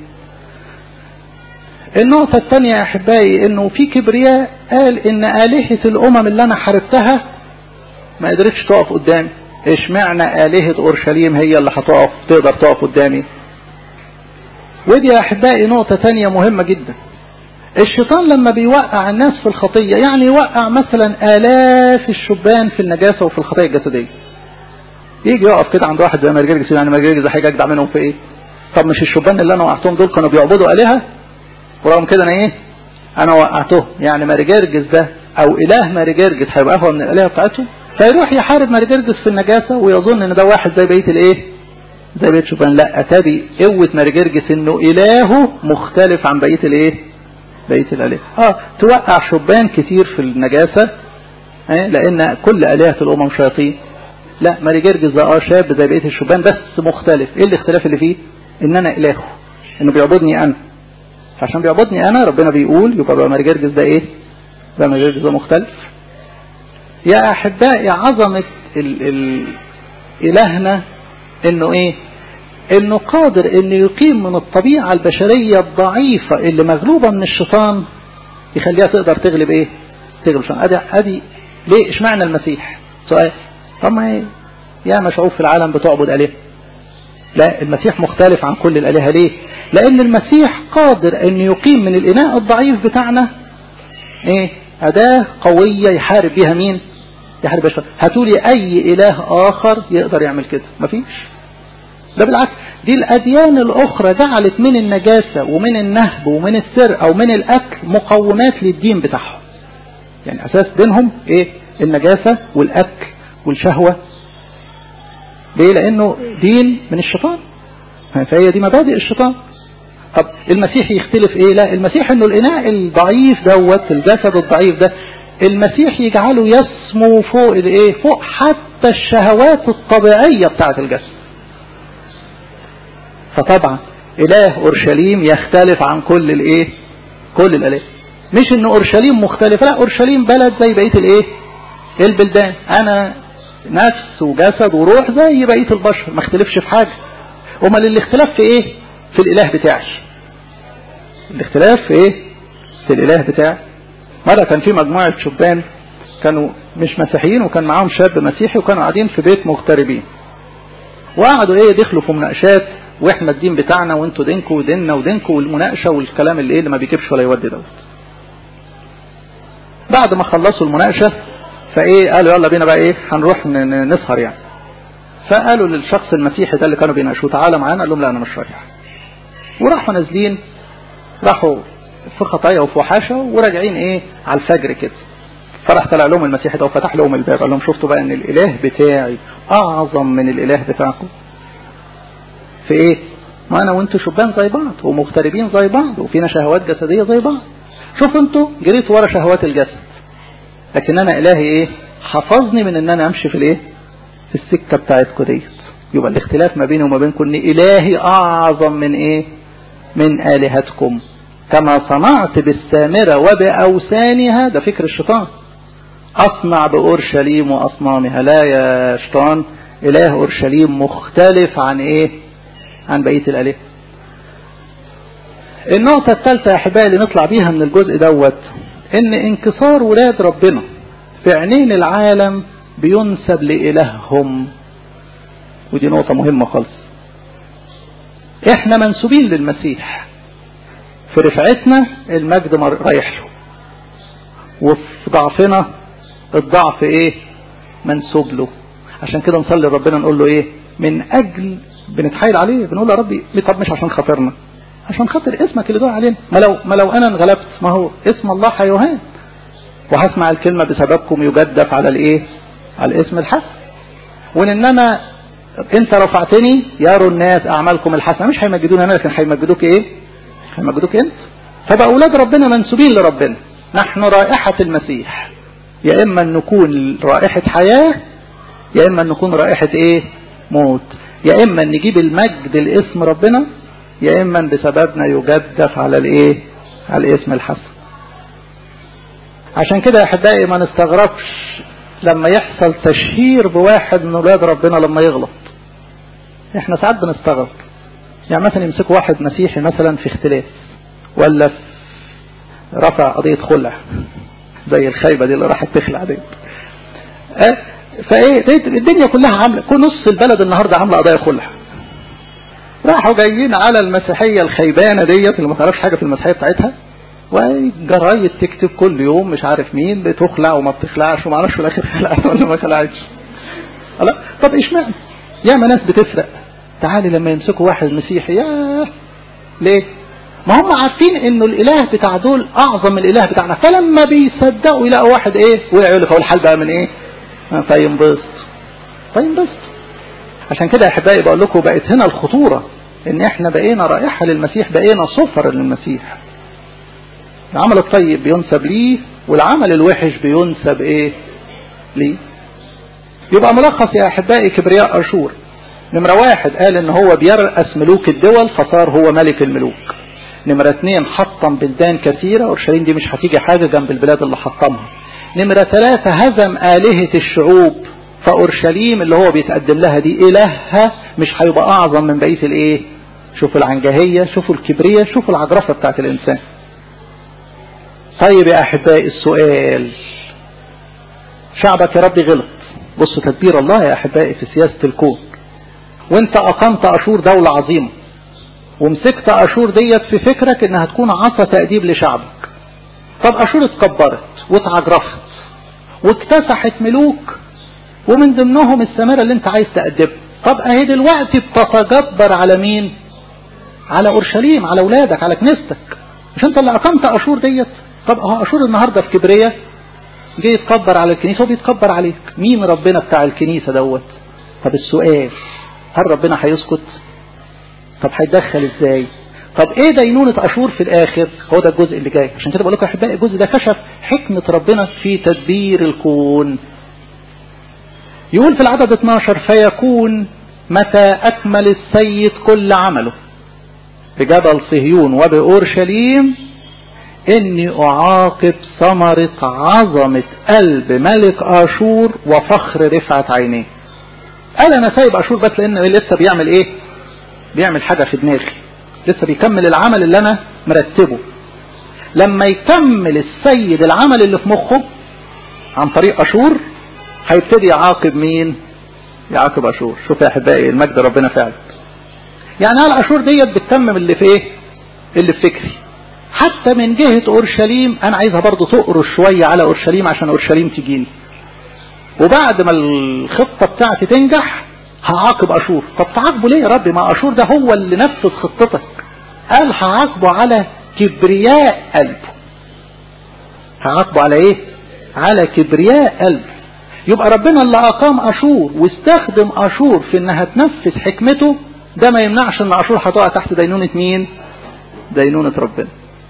النقطة الثانية يا أحبائي إنه في كبرياء قال إن آلهة الأمم اللي أنا حاربتها ما قدرتش تقف قدامي اشمعنى آلهة أورشليم هي اللي هتقف تقدر تقف قدامي ودي يا أحبائي نقطة تانية مهمة جدا الشيطان لما بيوقع الناس في الخطية يعني يوقع مثلا آلاف الشبان في النجاسة وفي الخطية الجسدية يجي يقف كده عند واحد زي مرجرجس يعني مرجرجس حاجة أجدع منهم في إيه طب مش الشبان اللي أنا وقعتهم دول كانوا بيعبدوا آلهة ورغم كده أنا إيه أنا وقعتهم يعني مرجرجس ده أو إله مرجرجس هيبقى أقوى من الآلهة بتاعته فيروح يحارب مرجرجس في النجاسة ويظن ان ده واحد زي بقية الايه زي بقية شبان لا اتاري قوة مرجرجس انه الهه مختلف عن بقية الايه بقية الالهة اه توقع شبان كتير في النجاسة اه لان كل الهة الامم شياطين لا مرجرجس ده اه شاب زي بقية الشبان بس مختلف ايه الاختلاف اللي فيه ان انا الهه انه بيعبدني انا عشان بيعبدني انا ربنا بيقول يبقى بقى مرجرجس ده ايه بقى مرجرجس ده مختلف يا احبائي عظمة ال ال الهنا انه ايه انه قادر انه يقيم من الطبيعة البشرية الضعيفة اللي مغلوبة من الشيطان يخليها تقدر تغلب ايه تغلب الشيطان ادي ادي ليه اشمعنى المسيح سؤال طب ما ايه يا مشعوب في العالم بتعبد اله لا المسيح مختلف عن كل الالهة ليه لان المسيح قادر انه يقيم من الاناء الضعيف بتاعنا ايه اداة قوية يحارب بيها مين يحارب الشر هاتوا لي اي اله اخر يقدر يعمل كده مفيش ده بالعكس دي الاديان الاخرى جعلت من النجاسة ومن النهب ومن السرقة ومن الاكل مقومات للدين بتاعهم يعني اساس دينهم ايه النجاسة والاكل والشهوة ليه لانه دين من الشيطان فهي دي مبادئ الشيطان طب المسيح يختلف ايه لا المسيح انه الاناء الضعيف دوت الجسد الضعيف ده المسيح يجعله يسمو فوق الايه فوق حتى الشهوات الطبيعية بتاعت الجسد فطبعا اله اورشليم يختلف عن كل الايه كل الاله مش ان اورشليم مختلفة لا اورشليم بلد زي بقية الايه البلدان انا نفس وجسد وروح زي بقية البشر ما اختلفش في حاجة امال الاختلاف في ايه في الاله بتاعي الاختلاف في ايه في الاله بتاعي مرة كان في مجموعة شبان كانوا مش مسيحيين وكان معاهم شاب مسيحي وكانوا قاعدين في بيت مغتربين وقعدوا ايه دخلوا في مناقشات واحنا الدين بتاعنا وانتوا دينكم وديننا ودينكم والمناقشه والكلام اللي ايه اللي ما بيجيبش ولا يودي دوت بعد ما خلصوا المناقشه فايه قالوا يلا بينا بقى ايه هنروح نسهر يعني فقالوا للشخص المسيحي ده اللي كانوا بيناقشوه تعالى معانا قال لهم لا انا مش رايح وراحوا نازلين راحوا في خطايا وفي وحاشه وراجعين ايه على الفجر كده فراح طلع لهم المسيحي ده وفتح لهم الباب قال لهم شفتوا بقى ان الاله بتاعي اعظم من الاله بتاعكم في ايه ما انا وانتوا شبان زي بعض ومغتربين زي بعض وفينا شهوات جسدية زي بعض شوفوا انتوا جريت ورا شهوات الجسد لكن انا الهي ايه حفظني من ان انا امشي في الايه في السكة بتاعتكم ديت يبقى الاختلاف ما بيني وما بينكم ان الهي اعظم من ايه من آلهتكم كما صنعت بالسامرة وبأوثانها ده فكر الشيطان أصنع بأورشليم وأصنامها لا يا شيطان إله أورشليم مختلف عن إيه عن بقية الآلهة النقطة الثالثة يا أحبائي اللي نطلع بيها من الجزء دوت إن انكسار ولاد ربنا في عينين العالم بينسب لإلههم ودي نقطة مهمة خالص احنا منسوبين للمسيح في رفعتنا المجد رايح له وفي ضعفنا الضعف ايه منسوب له عشان كده نصلي ربنا نقول له ايه من اجل بنتحايل عليه بنقول له يا ربي طب مش عشان خاطرنا عشان خاطر اسمك اللي دعا علينا ما لو ما لو انا انغلبت ما هو اسم الله حيوهان وهسمع الكلمة بسببكم يجدف على الايه على الاسم الحسن وان انا انت رفعتني يروا الناس اعمالكم الحسنة مش هيمجدوني انا لكن هيمجدوك ايه هيمجدوك انت فبقى اولاد ربنا منسوبين لربنا نحن رائحة المسيح يا اما ان نكون رائحة حياة يا اما ان نكون رائحة ايه موت يا اما ان نجيب المجد لاسم ربنا يا اما بسببنا يجدف على الايه على الاسم الحسن عشان كده يا احبائي ما نستغربش لما يحصل تشهير بواحد من ولاد ربنا لما يغلط احنا ساعات بنستغرب يعني مثلا يمسكوا واحد مسيحي مثلا في اختلاف ولا في رفع قضية خلع زي الخيبة دي اللي راحت تخلع دي اه فايه الدنيا كلها عاملة كل نص البلد النهاردة عاملة قضايا خلع راحوا جايين على المسيحية الخيبانة ديت اللي ما تعرفش حاجة في المسيحية بتاعتها وجرايد تكتب كل يوم مش عارف مين بتخلع وما بتخلعش وما اعرفش في الاخر خلعت ولا ما خلعتش لا طب اشمعنى ياما ناس بتسرق تعالي لما يمسكوا واحد مسيحي ياه ليه ما هم عارفين انه الاله بتاع دول اعظم من الاله بتاعنا فلما بيصدقوا يلاقوا واحد ايه وقع يقول لك هو الحال بقى من ايه فينبسط فينبسط عشان كده يا احبائي بقول لكم بقت هنا الخطوره ان احنا بقينا رائحه للمسيح بقينا صفر للمسيح العمل الطيب بينسب ليه والعمل الوحش بينسب ايه ليه يبقى ملخص يا احبائي كبرياء اشور نمرة واحد قال ان هو بيرأس ملوك الدول فصار هو ملك الملوك نمرة اثنين حطم بلدان كثيرة اورشليم دي مش هتيجي حاجة جنب البلاد اللي حطمها نمرة ثلاثة هزم آلهة الشعوب فاورشليم اللي هو بيتقدم لها دي الهها مش هيبقى اعظم من بقية الايه شوفوا العنجهية شوفوا الكبرية شوفوا العجرفة بتاعت الانسان طيب يا احبائي السؤال شعبك يا ربي غلط بصوا تدبير الله يا احبائي في سياسة الكون وانت اقمت اشور دولة عظيمة ومسكت اشور ديت في فكرك انها تكون عصا تأديب لشعبك طب اشور اتكبرت واتعجرفت واكتسحت ملوك ومن ضمنهم السمارة اللي انت عايز تأدبها طب اهي دلوقتي بتتجبر على مين على اورشليم على اولادك على كنيستك مش انت اللي اقمت اشور ديت طب اهو اشور النهارده في كبريه جه يتكبر على الكنيسه وبيتكبر عليك مين ربنا بتاع الكنيسه دوت طب السؤال هل ربنا هيسكت طب هيدخل ازاي طب ايه دينونة اشور في الاخر هو ده الجزء اللي جاي عشان كده بقول لكم احبائي الجزء ده كشف حكمة ربنا في تدبير الكون يقول في العدد 12 فيكون متى اكمل السيد كل عمله بجبل صهيون وبأورشليم اني اعاقب ثمرة عظمة قلب ملك اشور وفخر رفعة عينيه قال انا سايب اشور بس لان لسه بيعمل ايه بيعمل حاجة في دماغي لسه بيكمل العمل اللي انا مرتبه لما يكمل السيد العمل اللي في مخه عن طريق اشور هيبتدي يعاقب مين يعاقب اشور شوف يا احبائي المجد ربنا فعلا يعني على اشور ديت بتتمم اللي في ايه اللي في فكري حتى من جهة اورشليم انا عايزها برضو تقرش شوية على اورشليم عشان اورشليم تجيني وبعد ما الخطة بتاعتي تنجح هعاقب اشور طب تعاقبه ليه يا ربي ما اشور ده هو اللي نفذ خطتك قال هعاقبه على كبرياء قلبه هعاقبه على ايه على كبرياء قلبه يبقى ربنا اللي اقام اشور واستخدم اشور في انها تنفذ حكمته ده ما يمنعش ان اشور هتقع تحت دينونة مين دينونة ربنا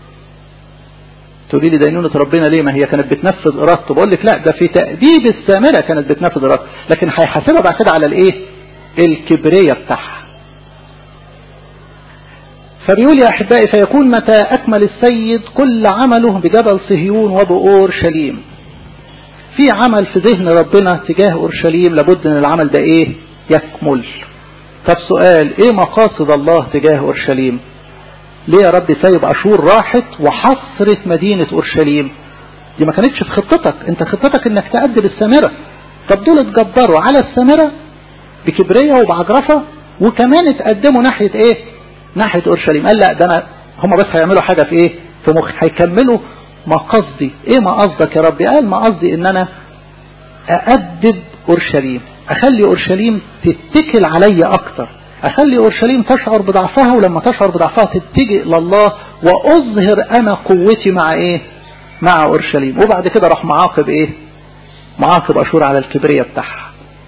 تقولي لي دينونة ربنا ليه ما هي كانت بتنفذ ارادته بقول لك لا ده في تأديب السامرة كانت بتنفذ ارادته لكن هيحاسبها بعد كده على الايه الكبرية بتاعها فبيقول يا أحبائي فيكون متى أكمل السيد كل عمله بجبل صهيون وبأورشليم في عمل في ذهن ربنا تجاه أورشليم لابد أن العمل ده إيه يكمل طب سؤال إيه مقاصد الله تجاه أورشليم ليه يا رب سايب أشور راحت وحصرت مدينة أورشليم دي ما كانتش في خطتك انت خطتك انك تقدم السامرة طب دول اتجبروا على السامرة بكبرية وبعجرفة وكمان اتقدموا ناحية ايه ناحية اورشليم قال لا ده انا هم بس هيعملوا حاجة في ايه في مخ هيكملوا مقصدي ايه مقصدك يا ربي قال مقصدي ان انا اأدب اورشليم اخلي اورشليم تتكل عليا اكتر اخلي اورشليم تشعر بضعفها ولما تشعر بضعفها تتجه لله واظهر انا قوتي مع ايه مع اورشليم وبعد كده راح معاقب ايه معاقب اشور على الكبرية بتاعها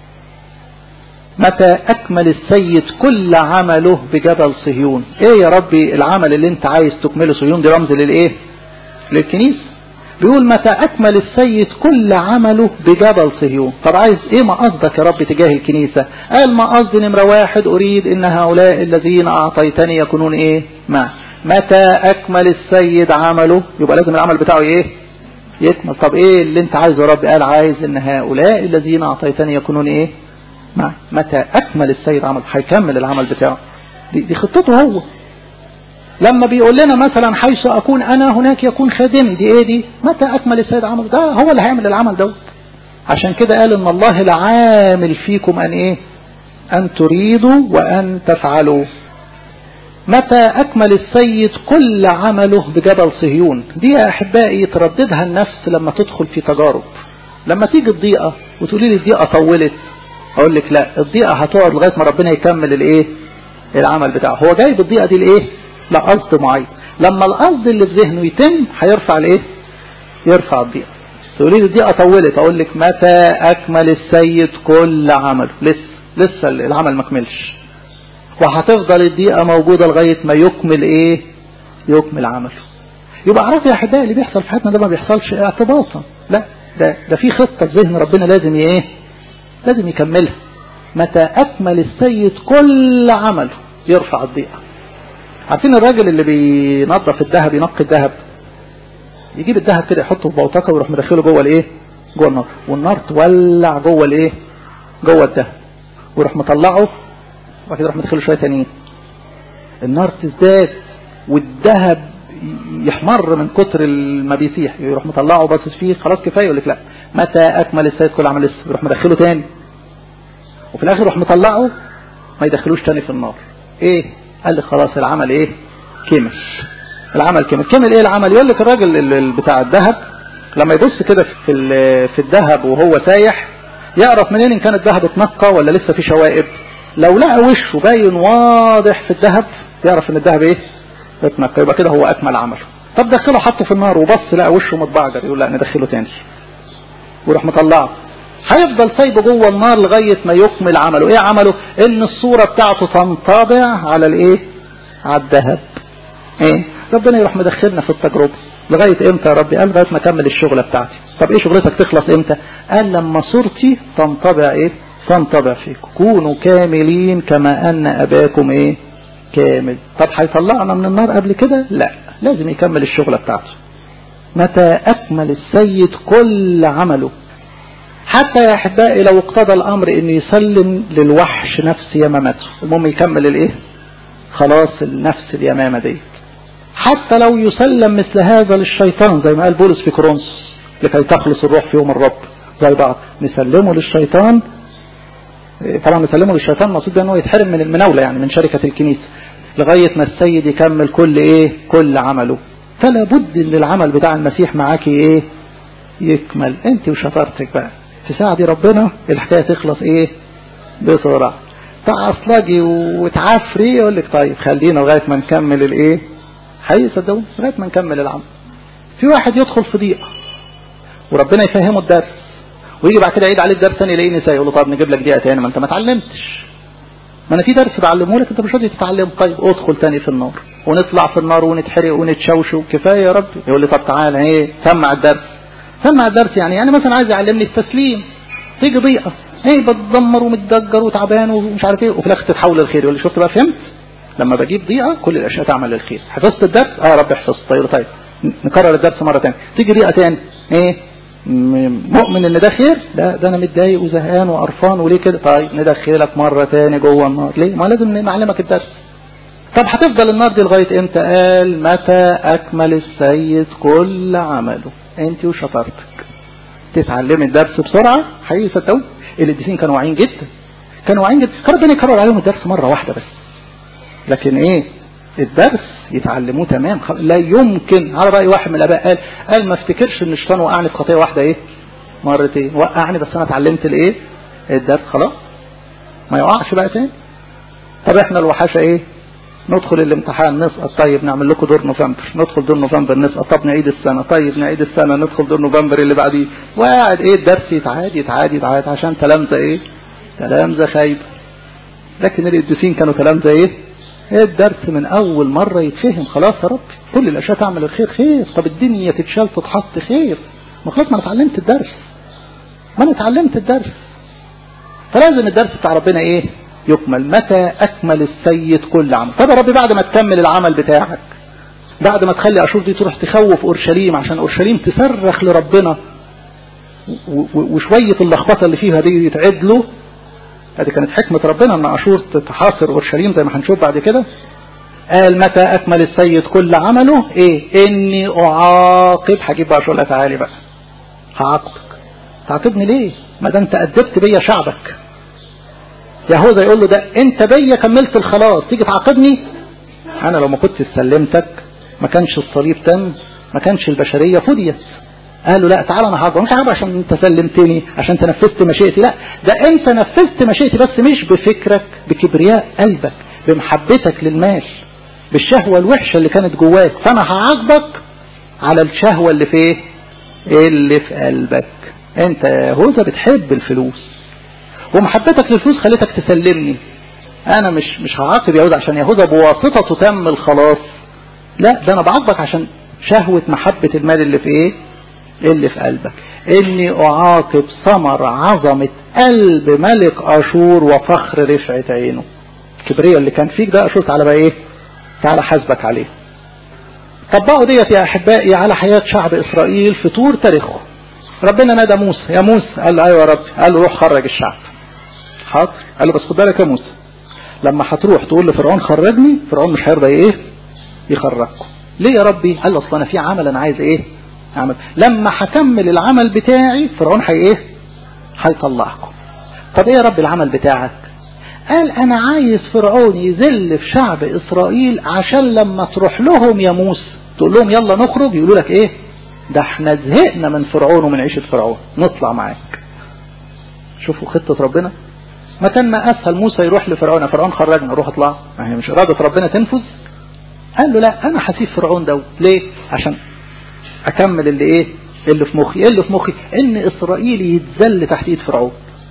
متى اكمل السيد كل عمله بجبل صهيون ايه يا ربي العمل اللي انت عايز تكمله صهيون دي رمز للايه للكنيسة بيقول متى اكمل السيد كل عمله بجبل صهيون طب عايز ايه ما قصدك يا رب تجاه الكنيسة قال ما قصدي نمرة واحد اريد ان هؤلاء الذين اعطيتني يكونون ايه ما متى اكمل السيد عمله يبقى لازم العمل بتاعه ايه يكمل طب ايه اللي انت عايزه يا رب قال عايز ان هؤلاء الذين اعطيتني يكونون ايه ما متى اكمل السيد عمل هيكمل العمل بتاعه دي, دي خطته هو لما بيقول لنا مثلا حيث اكون انا هناك يكون خادمي دي ايه دي متى اكمل السيد عمل ده هو اللي هيعمل العمل دوت عشان كده قال ان الله العامل فيكم ان ايه ان تريدوا وان تفعلوا متى أكمل السيد كل عمله بجبل صهيون دي يا أحبائي ترددها النفس لما تدخل في تجارب لما تيجي الضيقة وتقولي لي الضيقة طولت أقول لك لا الضيقة هتقعد لغاية ما ربنا يكمل الإيه العمل بتاعه هو جايب الضيقة دي لإيه لا قصد معين لما القصد اللي في ذهنه يتم هيرفع الإيه يرفع الضيقة تقولي لي الضيقة طولت أقول لك متى أكمل السيد كل عمله لسه لسه العمل ما كملش وهتفضل الدقيقة موجودة لغاية ما يكمل ايه يكمل عمله يبقى عرف يا احبائي اللي بيحصل في حياتنا ده ما بيحصلش اعتباطا لا ده ده في خطة في ذهن ربنا لازم ايه لازم يكملها متى اكمل السيد كل عمله يرفع الضيقة عارفين الراجل اللي بينظف الذهب ينقي الذهب يجيب الذهب كده يحطه في بوتقه ويروح مدخله جوه الايه جوه النار والنار تولع جوه الايه جوه الذهب ويروح مطلعه وبعد كده يروح مدخله شويه تانيين النار تزداد والذهب يحمر من كتر ما بيسيح يروح مطلعه وباصص فيه خلاص كفايه يقول لك لا متى اكمل السيد كل عمل لسه يروح مدخله تاني وفي الاخر يروح مطلعه ما يدخلوش تاني في النار ايه قال لي خلاص العمل ايه كمل العمل كمل كمل ايه العمل يقول لك الراجل بتاع الذهب لما يبص كده في في الذهب وهو سايح يعرف منين ان كان الذهب اتنقى ولا لسه في شوائب لو لقى وشه باين واضح في الذهب يعرف ان الذهب ايه اتنقى يبقى كده هو اكمل عمله طب دخله حطه في النار وبص لقى وشه متبعجر يقول لا ندخله تاني ويروح مطلعه هيفضل سايبه جوه النار لغايه ما يكمل عمله ايه عمله ان الصوره بتاعته تنطبع على الايه على الذهب ايه ربنا يروح مدخلنا في التجربه لغايه امتى يا ربي قال لغايه ما اكمل الشغله بتاعتي طب ايه شغلتك تخلص امتى قال لما صورتي تنطبع ايه تنطبع فيكم كونوا كاملين كما ان اباكم ايه كامل طب هيطلعنا من النار قبل كده لا لازم يكمل الشغلة بتاعته متى اكمل السيد كل عمله حتى يا احبائي لو اقتضى الامر انه يسلم للوحش نفس يمامته المهم يكمل الايه خلاص النفس اليمامة دي حتى لو يسلم مثل هذا للشيطان زي ما قال بولس في كورنثوس لكي تخلص الروح في يوم الرب زي بعض نسلمه للشيطان طبعا نسلمه للشيطان المقصود ده ان هو يتحرم من المناولة يعني من شركة الكنيسة لغاية ما السيد يكمل كل ايه كل عمله فلا بد ان العمل بتاع المسيح معاكي ايه يكمل انت وشطارتك بقى تساعدي ربنا الحكاية تخلص ايه بسرعة تعصلجي وتعفري يقول لك طيب خلينا لغاية ما نكمل الايه حقيقي صدقوني لغاية ما نكمل العمل في واحد يدخل في ضيقة وربنا يفهمه الدرس ويجي بعد كده يعيد عليه الدرس ثاني يلاقيه نساء يقول له طب نجيب لك دقيقه ثاني ما انت ما اتعلمتش ما انا في درس بعلمه لك انت مش راضي تتعلم طيب ادخل ثاني في النار ونطلع في النار ونتحرق ونتشوش كفايه يا رب يقول لي طب تعالى ايه سمع الدرس سمع الدرس يعني يعني مثلا عايز يعلمني التسليم تيجي ضيقه ايه بتدمر ومتدجر وتعبان ومش عارف ايه وفي الاخر تتحول للخير يقول لي شفت بقى فهمت لما بجيب ضيقة كل الأشياء تعمل للخير حفظت الدرس اه يا رب حفظت طيب طيب نكرر الدرس مرة تانية تيجي ضيقة تاني ايه مؤمن ان ده خير لا ده انا متضايق وزهقان وقرفان وليه كده طيب ندخلك مرة تاني جوه النار ليه ما لازم نعلمك الدرس طب هتفضل النار دي لغاية امتى قال متى اكمل السيد كل عمله انت وشطارتك تتعلمي الدرس بسرعة حقيقي صدقوا القديسين كانوا واعيين جدا كانوا واعيين جدا كان ربنا يكرر عليهم الدرس مرة واحدة بس لكن ايه الدرس يتعلموه تمام لا يمكن على رأي واحد من الاباء قال قال ما افتكرش ان الشيطان وقعني في خطية واحدة ايه مرتين وقعني بس انا اتعلمت الايه الدرس خلاص ما يقعش بقى تاني طب احنا الوحشة ايه ندخل الامتحان نسقط طيب نعمل لكم دور نوفمبر ندخل دور نوفمبر نسقط طب نعيد السنة طيب نعيد السنة ندخل دور نوفمبر اللي بعديه وقاعد ايه الدرس يتعاد يتعاد يتعاد عشان تلامذة ايه تلامذة خايبة لكن القديسين كانوا تلامذة ايه الدرس من اول مرة يتفهم خلاص يا رب كل الاشياء تعمل الخير خير طب الدنيا تتشال تتحط خير ما خلاص ما انا اتعلمت الدرس ما انا اتعلمت الدرس فلازم الدرس بتاع ربنا ايه يكمل متى أكمل السيد كل عمل طب يا رب بعد ما تكمل العمل بتاعك بعد ما تخلي أشور دي تروح تخوف أورشليم عشان أورشليم تصرخ لربنا وشوية اللخبطة اللي فيها دي يتعدلوا هذه كانت حكمة ربنا ان أشور تحاصر أورشليم زي ما هنشوف بعد كده قال متى أكمل السيد كل عمله إيه إني أعاقب هجيب بقى شغل تعالي بقى هعاقبك تعاقبني ليه ما ده أنت أدبت بيا شعبك يهوذا يقول له ده انت بيا كملت الخلاص تيجي تعاقبني انا لو ما كنت سلمتك ما كانش الصليب تم ما كانش البشرية فديت قالوا لا تعالى انا هعاقبك مش هعاقبك عشان انت سلمتني عشان تنفذت مشيئتي لا ده انت نفذت مشيئتي بس مش بفكرك بكبرياء قلبك بمحبتك للمال بالشهوة الوحشة اللي كانت جواك فانا هعاقبك على الشهوة اللي في ايه اللي في قلبك انت يا يهوذا بتحب الفلوس ومحبتك للفلوس خلتك تسلمني انا مش مش هعاقب يهوذا عشان يهوذا بواسطته تم الخلاص لا ده انا بعاقبك عشان شهوة محبة المال اللي في ايه اللي في قلبك اني اعاقب ثمر عظمة قلب ملك اشور وفخر رفعة عينه الكبرية اللي كان فيك ده اشور تعالى بقى ايه تعالى حاسبك عليه طبقوا ديت يا احبائي على حياة شعب اسرائيل في طور تاريخه ربنا نادى موسى يا موسى قال له ايوه يا رب قال له روح خرج الشعب حاضر قال له بس خد بالك يا موسى لما هتروح تقول لفرعون خرجني فرعون مش هيرضى ايه يخرجكم ليه يا ربي قال له اصل انا في عمل انا عايز ايه اعمل لما هكمل العمل بتاعي فرعون هي ايه هيطلعكم طب ايه يا رب العمل بتاعك قال انا عايز فرعون يذل في شعب اسرائيل عشان لما تروح لهم يا موسى تقول لهم يلا نخرج يقولوا لك ايه ده احنا زهقنا من فرعون ومن عيشة فرعون نطلع معاك شوفوا خطة ربنا ما كان ما اسهل موسى يروح لفرعون فرعون خرجنا روح اطلع ما هي مش ارادة ربنا تنفذ قال له لا انا هسيب فرعون ده ليه عشان اكمل اللي ايه اللي في مخي ايه اللي في مخي ان اسرائيل يتذل تحت ايد فرعون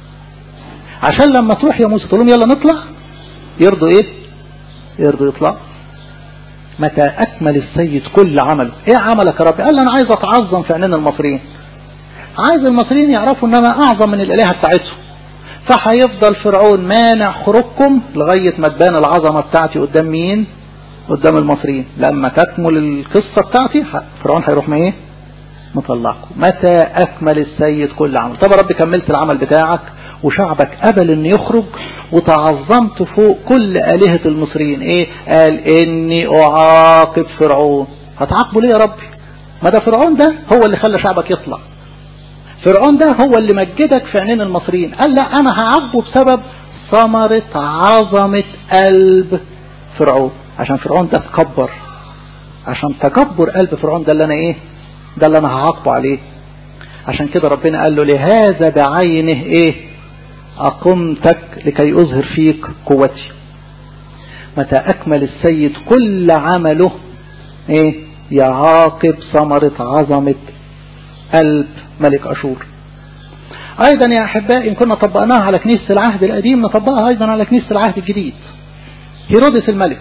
عشان لما تروح يا موسى تقول لهم يلا نطلع يرضوا ايه يرضوا يطلع متى اكمل السيد كل عمله ايه عملك يا رب قال انا عايز اتعظم في عينين المصريين عايز المصريين يعرفوا ان انا اعظم من الالهه بتاعتهم فهيفضل فرعون مانع خروجكم لغاية ما تبان العظمة بتاعتي قدام مين قدام المصريين لما تكمل القصة بتاعتي فرعون هيروح ما ايه مطلعكم متى اكمل السيد كل عمل طب يا رب كملت العمل بتاعك وشعبك قبل ان يخرج وتعظمت فوق كل آلهة المصريين ايه قال اني اعاقب فرعون هتعاقبه ليه يا ربي ما ده فرعون ده هو اللي خلى شعبك يطلع فرعون ده هو اللي مجدك في عينين المصريين قال لا انا هعاقبه بسبب ثمرة عظمة قلب فرعون عشان فرعون ده تكبر عشان تكبر قلب فرعون ده اللي انا ايه ده اللي انا هعاقبه عليه عشان كده ربنا قال له لهذا بعينه ايه اقمتك لكي اظهر فيك قوتي متى اكمل السيد كل عمله ايه يعاقب ثمرة عظمة قلب ملك أشور أيضا يا أحبائي إن كنا طبقناها على كنيسة العهد القديم نطبقها أيضا على كنيسة العهد الجديد هيرودس الملك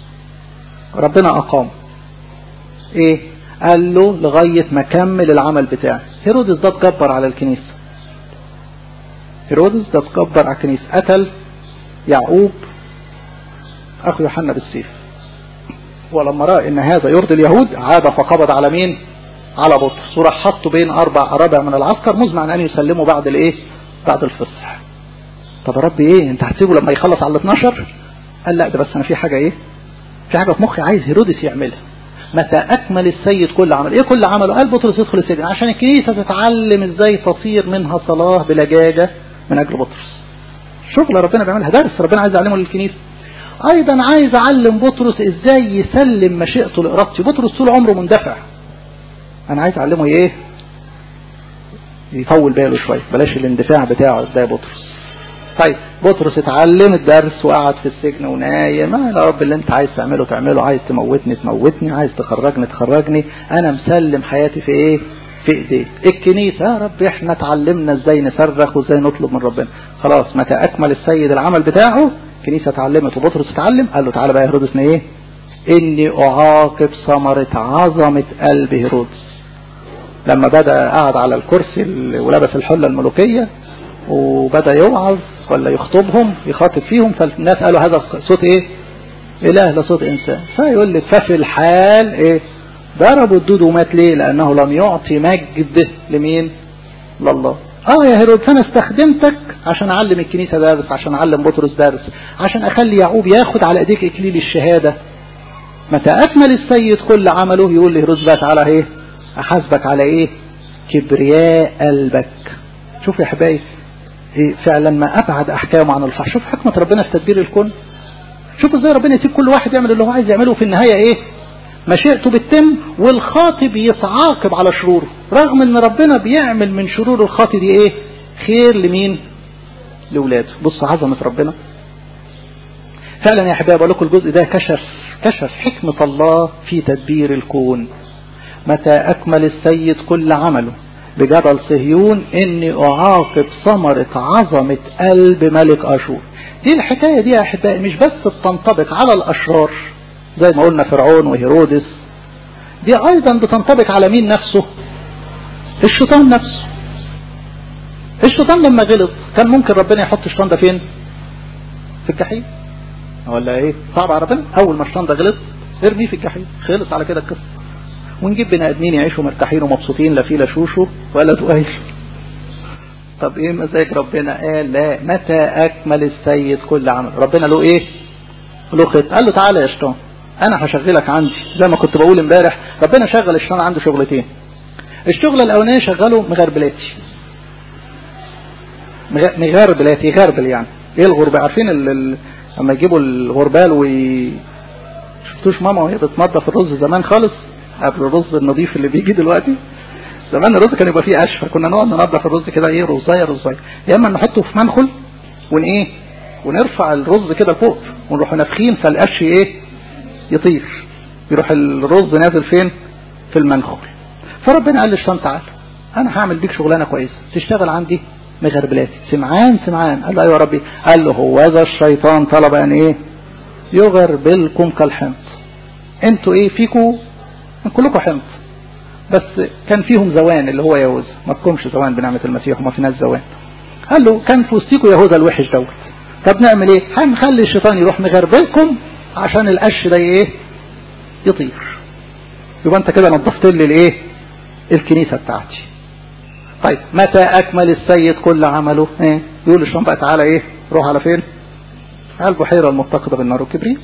ربنا أقام إيه قال له لغاية ما كمل العمل بتاعه هيرودس ده اتجبر على الكنيسة هيرودس ده اتجبر على الكنيسة قتل يعقوب اخو يوحنا بالسيف ولما رأى ان هذا يرضي اليهود عاد فقبض على مين على بطرس وراح حطه بين اربع ارابع من العسكر مزمع ان يسلموا بعد الايه بعد الفصح طب يا رب ايه انت هتسيبه لما يخلص على ال 12 قال لا ده بس انا في حاجة ايه في حاجة في مخي عايز هيرودس يعملها متى أكمل السيد كل عمل إيه كل عمله قال بطرس يدخل السجن عشان الكنيسة تتعلم إزاي تصير منها صلاة بلجاجة من أجل بطرس شغل ربنا بيعملها درس ربنا عايز يعلمه للكنيسة أيضا عايز أعلم بطرس إزاي يسلم مشيئته لإرادته بطرس طول عمره مندفع أنا عايز أعلمه إيه يطول باله شوية بلاش الاندفاع بتاعه ده بطرس طيب بطرس اتعلم الدرس وقعد في السجن ونايم يا رب اللي انت عايز تعمله تعمله عايز تموتني تموتني عايز تخرجني تخرجني انا مسلم حياتي في ايه في ايديك الكنيسة يا رب احنا اتعلمنا ازاي نصرخ وازاي نطلب من ربنا خلاص متى اكمل السيد العمل بتاعه الكنيسة اتعلمت وبطرس اتعلم قال له تعالى بقى يا هيرودس ايه اني اعاقب ثمرة عظمة قلب هيرودس لما بدأ قعد على الكرسي ولبس الحلة الملوكية وبدأ يوعظ ولا يخطبهم يخاطب فيهم فالناس قالوا هذا صوت ايه اله لا صوت انسان فيقول لك ففي الحال ايه ضربوا الدود ومات ليه لانه لم يعطي مجد لمين لله اه يا هيرود انا استخدمتك عشان اعلم الكنيسة درس عشان اعلم بطرس درس عشان اخلي يعقوب ياخد على ايديك اكليل الشهادة متى اكمل السيد كل عمله يقول لهيرود بقى تعالى ايه احاسبك على ايه كبرياء قلبك شوف يا حبايبي إيه فعلا ما ابعد احكامه عن الفحش شوف حكمة ربنا في تدبير الكون شوف ازاي ربنا يسيب كل واحد يعمل اللي هو عايز يعمله في النهاية ايه مشيئته بتتم والخاطب يتعاقب على شروره رغم ان ربنا بيعمل من شرور الخاطب دي ايه خير لمين لاولاده بص عظمة ربنا فعلا يا احباب اقول لكم الجزء ده كشف كشف حكمة الله في تدبير الكون متى اكمل السيد كل عمله بجبل صهيون اني اعاقب ثمرة عظمة قلب ملك اشور دي الحكاية دي يا احبائي مش بس بتنطبق على الاشرار زي ما قلنا فرعون وهيرودس دي ايضا بتنطبق على مين نفسه الشيطان نفسه الشيطان لما غلط كان ممكن ربنا يحط الشيطان ده فين في الجحيم ولا ايه صعب على ربنا اول ما الشيطان ده غلط ارميه في الجحيم خلص على كده القصه ونجيب بني ادمين يعيشوا مرتاحين ومبسوطين لا في لا شوشو ولا تؤيش طب ايه مزاج ربنا قال لا متى اكمل السيد كل عمل ربنا له ايه له خط قال له تعالى يا شيطان انا هشغلك عندي زي ما كنت بقول امبارح ربنا شغل الشيطان عنده شغلتين الشغله الاولانيه شغله مغربلاتي مغربلاتي غربل يعني ايه الغربال عارفين لما يجيبوا الغربال وي شفتوش ماما وهي بتنظف الرز زمان خالص قبل الرز النظيف اللي بيجي دلوقتي زمان الرز كان يبقى فيه قش فكنا نقعد ننظف الرز كده ايه رزايه رزايه يا اما نحطه في منخل ون ايه ونرفع الرز كده لفوق ونروح نافخين فالقش ايه يطير يروح الرز نازل فين في المنخل فربنا قال للشيطان تعال انا هعمل بيك شغلانه كويسه تشتغل عندي مغربلاتي سمعان سمعان قال له ايوه يا ربي قال له هو ذا الشيطان طلب ان ايه يغربلكم كالحمض انتوا ايه فيكوا كلكم حمض بس كان فيهم زوان اللي هو يهوذا ما تكونش زوان بنعمة المسيح وما فيناش زوان قال له كان في وسطيكم يهوذا الوحش دوت طب نعمل ايه هنخلي الشيطان يروح مغربلكم عشان القش ده ايه يطير يبقى انت كده نظفت لي الايه الكنيسة بتاعتي طيب متى اكمل السيد كل عمله ايه يقول الشيطان بقى تعالى ايه روح على فين على البحيرة المتقدة بالنار والكبريت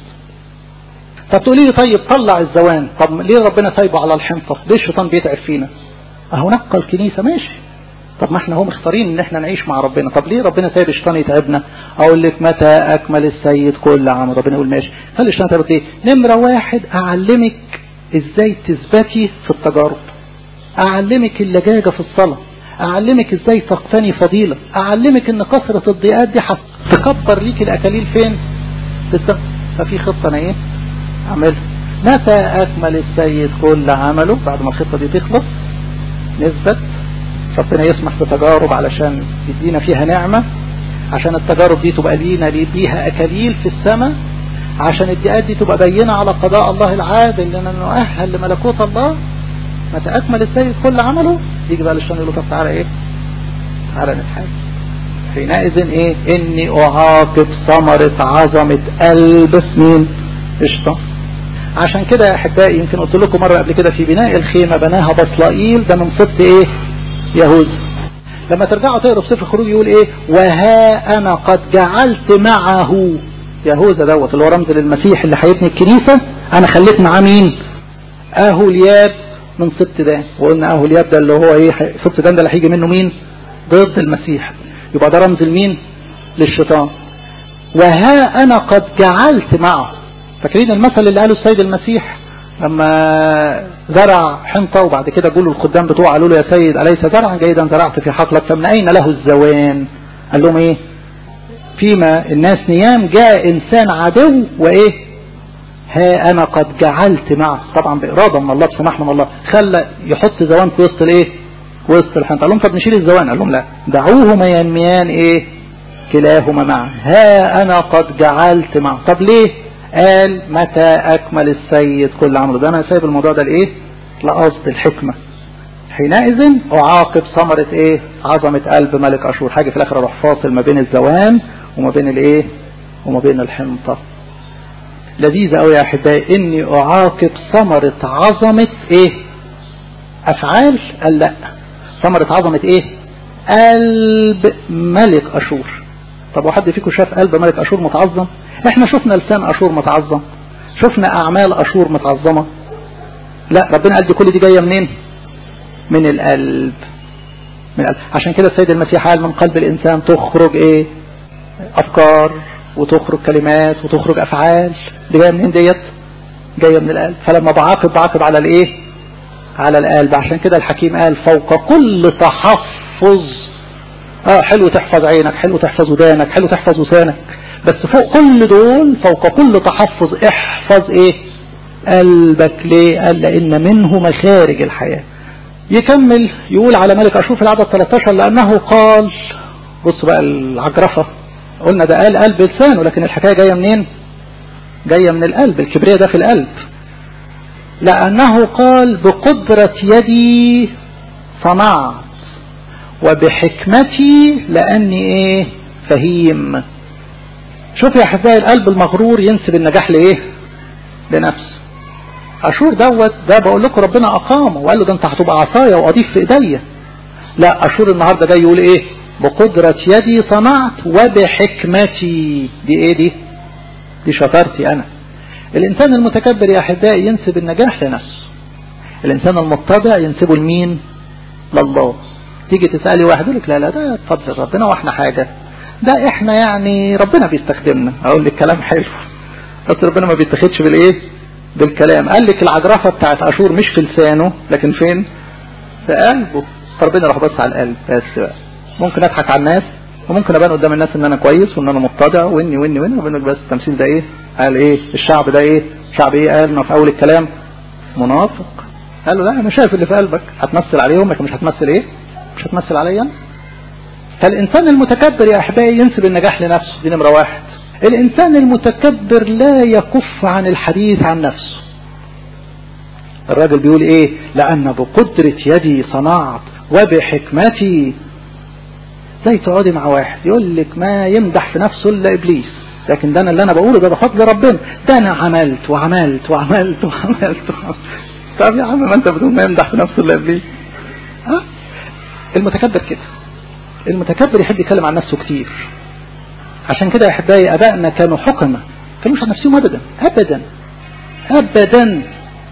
طب تقولي لي طيب طلع الزوان طب ليه ربنا سايبه على الحنطة ليه الشيطان بيتعب فينا اهو نقى الكنيسة ماشي طب ما احنا هم مختارين ان احنا نعيش مع ربنا طب ليه ربنا سايب الشيطان يتعبنا اقول لك متى اكمل السيد كل عمل ربنا يقول ماشي خلي الشيطان يتعب ايه نمرة واحد اعلمك ازاي تثبتي في التجارب اعلمك اللجاجة في الصلاة اعلمك ازاي تقتني فضيلة اعلمك ان كثرة الضيقات دي هتكبر ليك الاكاليل فين في السماء ففي خطة انا ايه اعملها متى اكمل السيد كل عمله بعد ما الخطة دي تخلص نثبت ربنا يسمح بتجارب علشان يدينا فيها نعمة عشان التجارب دي تبقى لينا بيها اكاليل في السماء عشان الدقات دي تبقى بينة على قضاء الله العادل لأننا نؤهل لملكوت الله متى أكمل السيد كل عمله يجي بقى للشان يقول له طب تعالى إيه تعالى نتحاسب حينئذ ايه اني اعاقب ثمرة عظمة قلب مين قشطة عشان كده يا احبائي يمكن قلت لكم مرة قبل كده في بناء الخيمة بناها بصلائيل ده من سبط ايه يهوذا لما ترجعوا تقروا في سفر الخروج يقول ايه وها انا قد جعلت معه يهوذا دوت اللي هو رمز للمسيح اللي هيبني الكنيسة انا خليت معاه مين اهو الياب من سبط دان وقلنا اهو الياب ده اللي هو ايه سبط دان ده اللي هيجي منه مين ضد المسيح يبقى ده رمز لمين للشيطان وها انا قد جعلت معه فاكرين المثل اللي قاله السيد المسيح لما زرع حنطة وبعد كده قولوا الخدام بتوعه قالوا له يا سيد أليس زرعا جيدا زرعت في حقلك فمن أين له الزوان قال لهم ايه فيما الناس نيام جاء إنسان عدو وإيه ها أنا قد جعلت معه طبعا بإرادة من الله بسماح من الله خلى يحط زوان في وسط الإيه وسط الحنطة قال لهم طب نشيل الزوان قال لهم لا دعوهما ينميان إيه كلاهما معا ها أنا قد جعلت معه طب ليه قال متى أكمل السيد كل عمله ده أنا سايب الموضوع ده لإيه لقصد الحكمة حينئذ أعاقب ثمرة إيه عظمة قلب ملك أشور حاجة في الآخر أروح فاصل ما بين الزوان وما بين الإيه وما بين الحنطة لذيذة أوي يا أحبائي إني أعاقب ثمرة عظمة إيه أفعال قال لا ثمرة عظمة إيه قلب ملك أشور طب وحد فيكم شاف قلب ملك أشور متعظم احنا شفنا لسان أشور متعظم شفنا أعمال أشور متعظمة لا ربنا قال دي كل دي جاية منين من القلب من القلب عشان كده السيد المسيح قال من قلب الإنسان تخرج ايه أفكار وتخرج كلمات وتخرج أفعال دي جاية منين ديت جاية من القلب فلما بعاقب بعاقب على الايه على القلب عشان كده الحكيم قال فوق كل تحفظ اه حلو تحفظ عينك حلو تحفظ ودانك حلو تحفظ لسانك بس فوق كل دول فوق كل تحفظ احفظ ايه قلبك ليه قال لان منه مخارج الحياة يكمل يقول على ملك اشوف العدد 13 لانه قال بص بقى العجرفة قلنا ده قال قلب لسانه لكن الحكاية جاية منين جاية من القلب الكبرياء ده في القلب لأنه قال بقدرة يدي صنعت وبحكمتي لأني إيه فهيم شوف يا حبايبي القلب المغرور ينسب النجاح لإيه لنفسه أشور دوت ده بقول لكم ربنا أقامه وقال له ده أنت هتبقى عصايا وأضيف في إيديا لا أشور النهاردة جاي يقول إيه بقدرة يدي صنعت وبحكمتي دي إيه دي دي شطارتي أنا الإنسان المتكبر يا أحبائي ينسب النجاح لنفسه الإنسان المتضع ينسبه لمين لله تيجي تسألي واحد يقول لك لا لا ده فضل ربنا واحنا حاجة ده احنا يعني ربنا بيستخدمنا اقول لك كلام حلو بس ربنا ما بيتخدش بالايه بالكلام قال لك العجرفة بتاعت اشور مش في لسانه لكن فين في قلبه فربنا راح بص على القلب بس بقى ممكن اضحك على الناس وممكن ابان قدام الناس ان انا كويس وان انا متضع واني واني واني ربنا بس التمثيل ده ايه قال ايه الشعب ده ايه الشعب ايه قال في اول الكلام منافق قال له لا انا شايف اللي في قلبك هتمثل عليهم لكن مش هتمثل ايه مش هتمثل عليا فالإنسان المتكبر يا أحبائي ينسب النجاح لنفسه دي نمرة واحد الإنسان المتكبر لا يكف عن الحديث عن نفسه الراجل بيقول إيه لأن بقدرة يدي صنعت وبحكمتي زي تقعدي مع واحد يقول لك ما يمدح في نفسه إلا إبليس لكن ده أنا اللي أنا بقوله ده بفضل ربنا ده أنا عملت وعملت وعملت وعملت, وعملت. طب يا عم ما أنت بتقول ما يمدح في نفسه إلا إبليس ها المتكبر كده المتكبر يحب يتكلم عن نفسه كتير عشان كده يا احبائي ابائنا كانوا حكمة كانوش عن نفسهم ابدا ابدا ابدا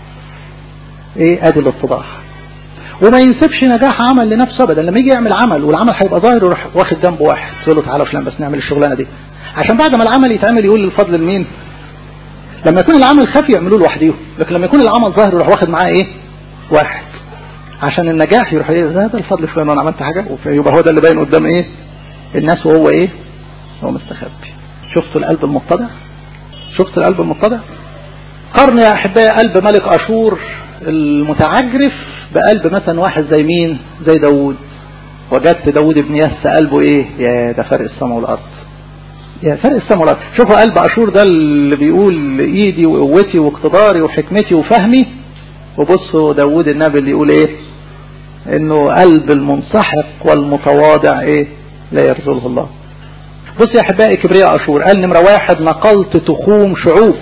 ايه ادي الاتضاح وما ينسبش نجاح عمل لنفسه ابدا لما يجي يعمل عمل والعمل هيبقى ظاهر يروح واخد جنبه واحد يقول له تعالى فلان بس نعمل الشغلانه دي عشان بعد ما العمل يتعمل يقول الفضل لمين لما يكون العمل خفي يعملوه لوحديهم لكن لما يكون العمل ظاهر يروح واخد معاه ايه واحد عشان النجاح يروح ايه ده الفضل فلان وانا عملت حاجة يبقى هو ده اللي باين قدام ايه الناس وهو ايه هو مستخبي شفتوا القلب المتضع شفتوا القلب المتضع قرن يا احبائي قلب ملك اشور المتعجرف بقلب مثلا واحد زي مين زي داوود وجدت داوود ابن يس قلبه ايه يا ده فرق السماء والارض يا فرق السماء والارض شوفوا قلب اشور ده اللي بيقول ايدي وقوتي واقتداري وحكمتي وفهمي وبصوا داوود النبي اللي يقول ايه انه قلب المنسحق والمتواضع ايه لا يرزله الله بص يا احبائي كبرياء اشور قال نمرة واحد نقلت تخوم شعوب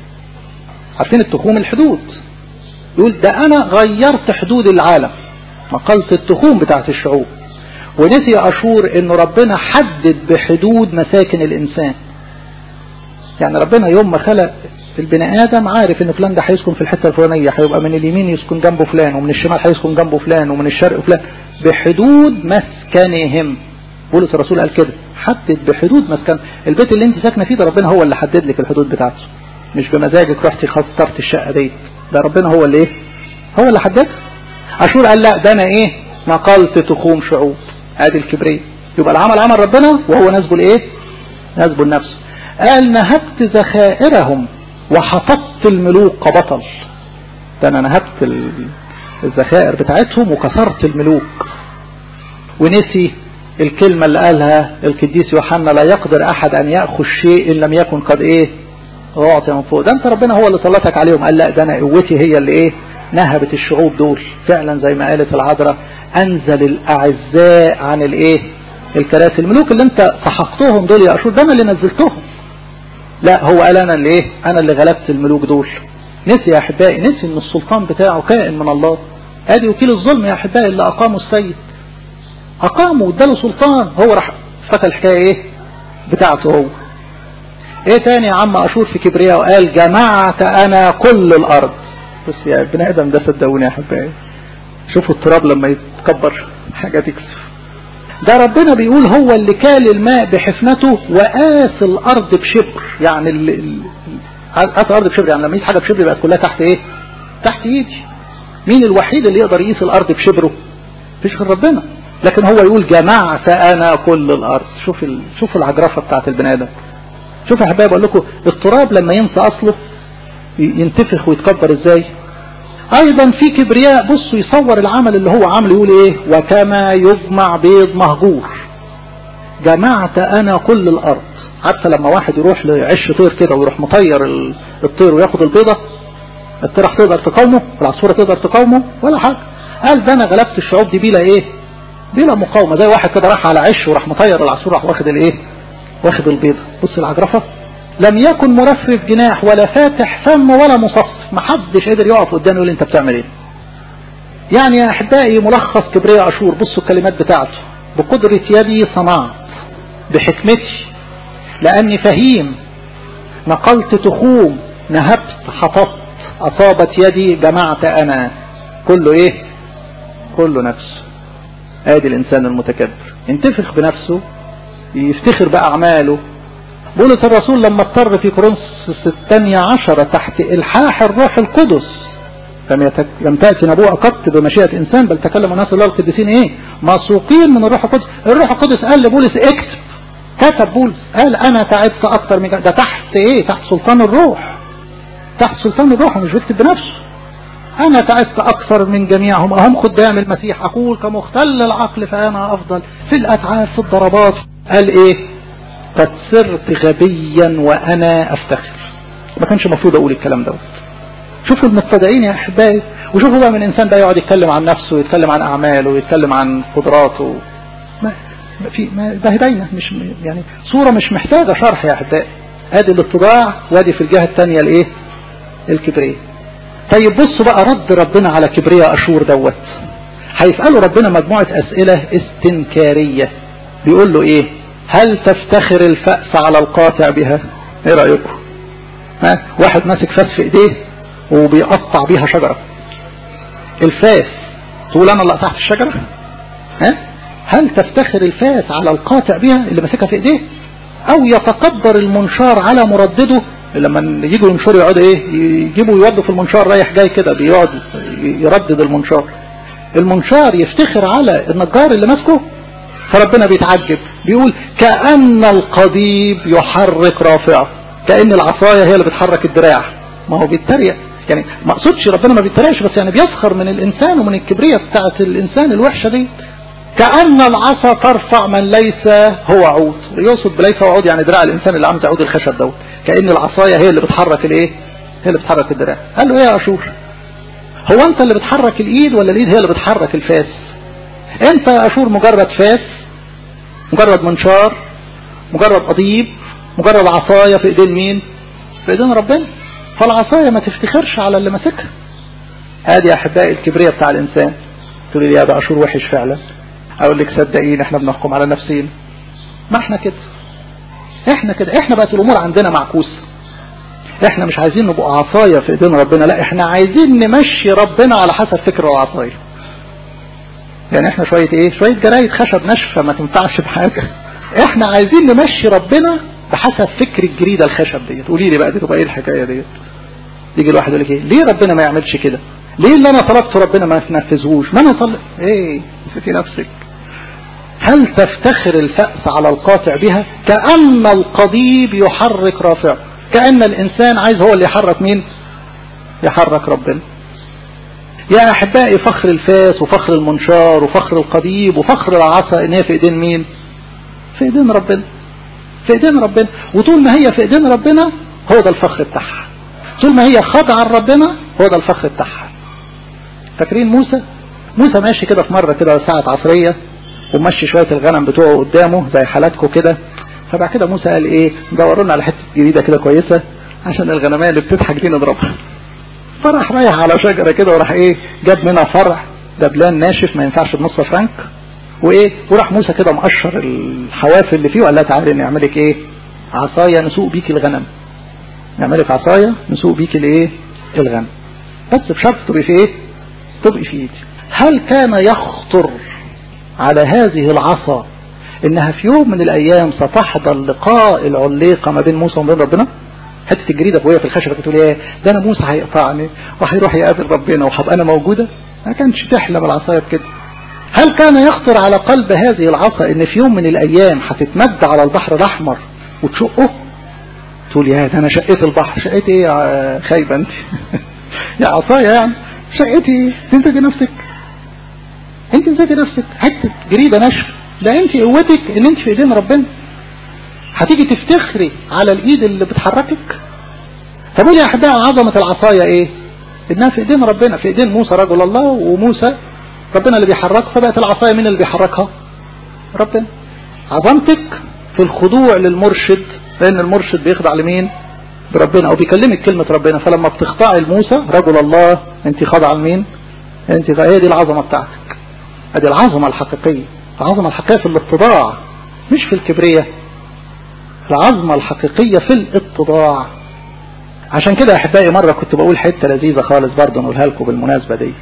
عارفين التخوم الحدود يقول ده انا غيرت حدود العالم نقلت التخوم بتاعت الشعوب ونسي اشور انه ربنا حدد بحدود مساكن الانسان يعني ربنا يوم ما خلق البني ادم عارف ان فلان ده هيسكن في الحته الفلانيه هيبقى من اليمين يسكن جنبه فلان ومن الشمال هيسكن جنبه فلان ومن الشرق فلان بحدود مسكنهم بولس الرسول قال كده حدد بحدود مسكن البيت اللي انت ساكنه فيه ده ربنا هو اللي حدد لك الحدود بتاعته مش بمزاجك رحتي خطرت الشقه دي ده ربنا هو اللي ايه هو اللي حددها اشور قال لا ده انا ايه نقلت تخوم شعوب ادي الكبرياء يبقى العمل عمل ربنا وهو نسبه لايه نسبه لنفسه قال نهبت ذخائرهم وحفظت الملوك كبطل ده انا نهبت الذخائر بتاعتهم وكسرت الملوك ونسي الكلمة اللي قالها القديس يوحنا لا يقدر احد ان يأخذ شيء ان لم يكن قد ايه اعطي من فوق ده انت ربنا هو اللي سلطك عليهم قال لا ده انا قوتي هي اللي ايه نهبت الشعوب دول فعلا زي ما قالت العذراء انزل الاعزاء عن الايه الكراسي الملوك اللي انت سحقتهم دول يا اشور ده انا اللي نزلتهم لا هو قال انا اللي ايه انا اللي غلبت الملوك دول نسي يا احبائي نسي ان السلطان بتاعه كائن من الله ادي وكيل الظلم يا احبائي اللي اقامه السيد اقامه واداله سلطان هو راح افتكر الحكايه ايه بتاعته هو ايه تاني يا عم اشور في كبرياء وقال جمعت انا كل الارض بس يا ابن ادم ده صدقوني يا احبائي شوفوا التراب لما يتكبر حاجه تكسف ده ربنا بيقول هو اللي كال الماء بحفنته وقاس الارض بشبر يعني ال... ال... قاس الارض بشبر يعني لما يقيس حاجه بشبر بقت كلها تحت ايه تحت ايدي مين الوحيد اللي يقدر يقيس الارض بشبره مفيش غير ربنا لكن هو يقول جمعت انا كل الارض شوف ال... شوف العجرفه بتاعت البني ادم شوف يا حبايبي اقول لكم التراب لما ينسى اصله ينتفخ ويتكبر ازاي ايضا في كبرياء بصوا يصور العمل اللي هو عامله يقول ايه وكما يجمع بيض مهجور جمعت انا كل الارض عارفه لما واحد يروح لعش طير كده ويروح مطير الطير وياخد البيضه الطير تقدر تقاومه العصفوره تقدر تقاومه ولا حاجه قال ده انا غلبت الشعوب دي بلا ايه بلا مقاومه زي واحد كده راح على عش وراح مطير العصفور راح واخد الايه واخد البيضه بص العجرفه لم يكن مرفرف جناح ولا فاتح فم ولا مصفف ما حدش قدر يقف قدامه يقول انت بتعمل ايه يعني يا احبائي ملخص كبرياء اشور بصوا الكلمات بتاعته بقدرة يدي صنعت بحكمتي لاني فهيم نقلت تخوم نهبت حفظت اصابت يدي جمعت انا كله ايه كله نفسه ادي الانسان المتكبر ينتفخ بنفسه يفتخر باعماله بولس الرسول لما اضطر في كورنثوس الثانية عشرة تحت إلحاح الروح القدس لم, يتك... لم تأتي نبوءة قط بمشيئة إنسان بل تكلم الناس الله القديسين إيه مسوقين من الروح القدس الروح القدس قال لبولس اكتب كتب بولس قال أنا تعبت أكتر من ده تحت إيه تحت سلطان الروح تحت سلطان الروح مش بيكتب بنفسه أنا تعبت أكثر من جميعهم أهم خدام المسيح أقول كمختل العقل فأنا أفضل في الأتعاب في الضربات قال إيه قد صرت غبيا وانا افتخر ما كانش المفروض اقول الكلام دوت شوفوا المتبعين يا احبائي وشوفوا بقى من انسان بقى يقعد يتكلم عن نفسه ويتكلم عن اعماله ويتكلم عن قدراته ما في ما ده باينه مش يعني صوره مش محتاجه شرح يا احبائي ادي الاتضاع وادي في الجهه الثانيه الايه الكبرياء طيب بصوا بقى رد ربنا على كبرياء اشور دوت هيساله ربنا مجموعه اسئله استنكاريه بيقول له ايه هل تفتخر الفأس على القاطع بها ايه رأيكم ها واحد ماسك فاس في ايديه وبيقطع بيها شجرة الفاس تقول انا اللي قطعت الشجرة ها هل تفتخر الفاس على القاطع بها اللي ماسكها في ايديه او يتكبر المنشار على مردده لما يجوا ينشروا يقعدوا ايه يجيبوا يودوا في المنشار رايح جاي كده بيقعد يردد المنشار المنشار يفتخر على النجار اللي ماسكه فربنا بيتعجب بيقول كأن القضيب يحرك رافعه كأن العصاية هي اللي بتحرك الدراع ما هو بيتريق يعني ما اقصدش ربنا ما بيتريقش بس يعني بيسخر من الانسان ومن الكبرية بتاعت الانسان الوحشة دي كأن العصا ترفع من ليس هو عود يقصد بليس هو عود يعني دراع الانسان اللي عامل عود الخشب دوت كأن العصاية هي اللي بتحرك الايه هي اللي بتحرك الدراع قال له ايه يا اشور هو انت اللي بتحرك الايد ولا الايد هي اللي بتحرك الفاس انت يا اشور مجرد فاس مجرد منشار مجرد قضيب مجرد عصاية في ايدين مين في ايدين ربنا فالعصاية ما تفتخرش على اللي ماسكها هذه يا احبائي الكبرية بتاع الانسان تقول لي يا ده اشور وحش فعلا اقول لك صدقين احنا بنحكم على نفسينا ما احنا كده احنا كده احنا بقت الامور عندنا معكوسه احنا مش عايزين نبقى عصاية في ايدين ربنا لا احنا عايزين نمشي ربنا على حسب فكر العصاية يعني احنا شوية ايه شوية جرايد خشب ناشفة ما تنفعش بحاجة احنا عايزين نمشي ربنا بحسب فكر الجريدة الخشب ديت قولي لي بقى دي تبقى ايه الحكاية ديت يجي الواحد يقول لك ايه ليه ربنا ما يعملش كده ليه اللي انا طلبته ربنا ما تنفذهوش ما انا طلب ايه نسيتي نفسك هل تفتخر الفأس على القاطع بها كأن القضيب يحرك رافعه كأن الإنسان عايز هو اللي يحرك مين يحرك ربنا يا أحبائي فخر الفاس وفخر المنشار وفخر القضيب وفخر العصا إن هي في إيدين مين في إيدين ربنا في إيدين ربنا وطول ما هي في إيدين ربنا هو ده الفخر بتاعها طول ما هي خاضعة لربنا هو ده الفخر بتاعها فاكرين موسى موسى ماشي كده في مرة كده ساعة عصرية ومشي شوية الغنم بتوعه قدامه زي حالاتكم كده فبعد كده موسى قال ايه دوروا لنا على حته جديده كده كويسه عشان الغنميه اللي بتضحك دي نضربها فراح رايح على شجره كده وراح ايه جاب منها فرع دبلان ناشف ما ينفعش بنص فرنك وايه وراح موسى كده مقشر الحواف اللي فيه وقال لها تعالي نعملك ايه عصايه نسوق بيك الغنم نعملك عصايه نسوق بيك الايه الغنم بس بشرط تبقي في ايه تبقي في ايدي هل كان يخطر على هذه العصا انها في يوم من الايام ستحضر لقاء العليقة ما بين موسى وبين ربنا حتة الجريدة وهي في الخشبة بتقول ايه ده انا موسى هيقطعني وهيروح يقابل ربنا وهبقى انا موجودة ما كانش تحلم العصاية بكده هل كان يخطر على قلب هذه العصا ان في يوم من الايام هتتمد على البحر الاحمر وتشقه تقول يا ده انا شقيت البحر شقيت ايه يا خايبة انت يا عصاية يعني شقيت ايه انت نفسك انت ازاي نفسك حتة جريدة نشف ده انت قوتك ان انت في ايدين ربنا هتيجي تفتخري على الايد اللي بتحركك طب يا احبائي عظمة العصاية ايه انها في ايدين ربنا في ايدين موسى رجل الله وموسى ربنا اللي بيحركه فبقت العصاية مين اللي بيحركها ربنا عظمتك في الخضوع للمرشد لان المرشد بيخضع لمين بربنا او بيكلمك كلمة ربنا فلما بتخضعي لموسى رجل الله انت خاضعه لمين انت هي دي العظمة بتاعتك ادي العظمة الحقيقية العظمة الحقيقية في الاتضاع مش في الكبرية العظمة الحقيقية في الاتضاع عشان كده يا احبائي مرة كنت بقول حتة لذيذة خالص برضه نقولها لكم بالمناسبة دي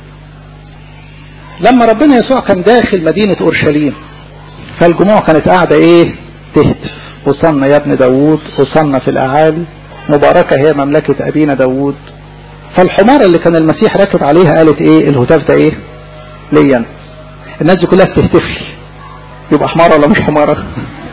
لما ربنا يسوع كان داخل مدينة اورشليم فالجموع كانت قاعدة ايه تهتف وصلنا يا ابن داوود وصلنا في الاعالي مباركة هي مملكة ابينا داوود فالحمار اللي كان المسيح راكب عليها قالت ايه الهتاف ده ايه ليا الناس دي كلها بتهتف يبقى حمار ولا مش حمارة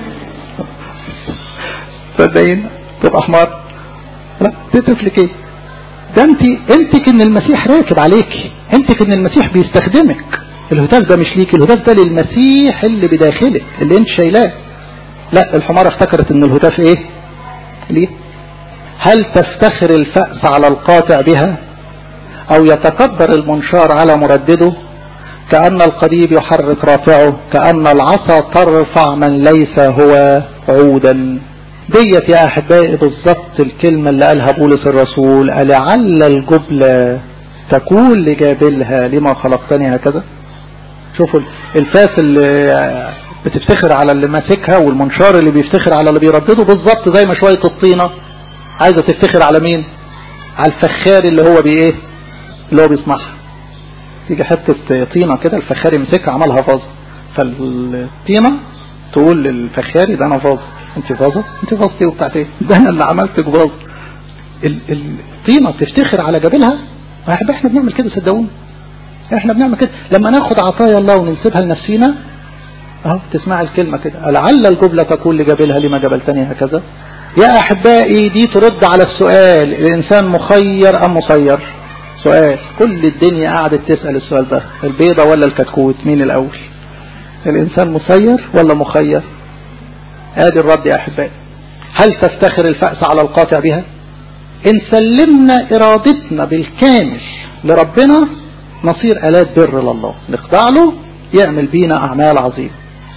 صدقين تبقى حمار لا تهتف لك ايه ده انت انتك ان المسيح راكب عليك انتك ان المسيح بيستخدمك الهتاف ده مش ليك الهتاف ده للمسيح اللي بداخلك اللي انت شايلاه لا الحمارة افتكرت ان الهتاف ايه ليه هل تفتخر الفأس على القاطع بها او يتكبر المنشار على مردده كأن القضيب يحرك رافعه كأن العصا ترفع من ليس هو عودا ديت يا أحبائي بالضبط الكلمة اللي قالها بولس الرسول ألعل الجبلة تكون لجابلها لما خلقتني هكذا شوفوا الفاس اللي بتفتخر على اللي ماسكها والمنشار اللي بيفتخر على اللي بيردده بالظبط زي ما شوية الطينة عايزة تفتخر على مين على الفخار اللي هو بايه اللي هو بيصنعها تيجي حتة طينة كده الفخاري مسكها عملها فاز فالطينة تقول للفخاري ده انا فاز انت فازة انت فازتي وبتاعت ايه ده انا اللي عملتك فاز الطينة تفتخر على جبلها احنا بنعمل كده صدقوني احنا بنعمل كده لما ناخد عطايا الله وننسبها لنفسينا اهو تسمع الكلمة كده لعل الجبلة تقول لجبلها لما جبلتني هكذا يا احبائي دي ترد على السؤال الانسان مخير ام مسير سؤال كل الدنيا قعدت تسأل السؤال ده البيضة ولا الكتكوت مين الاول الانسان مسير ولا مخير ادي الرد يا احبائي هل تفتخر الفأس على القاطع بها ان سلمنا ارادتنا بالكامل لربنا نصير الات بر لله نخضع له يعمل بينا اعمال عظيمة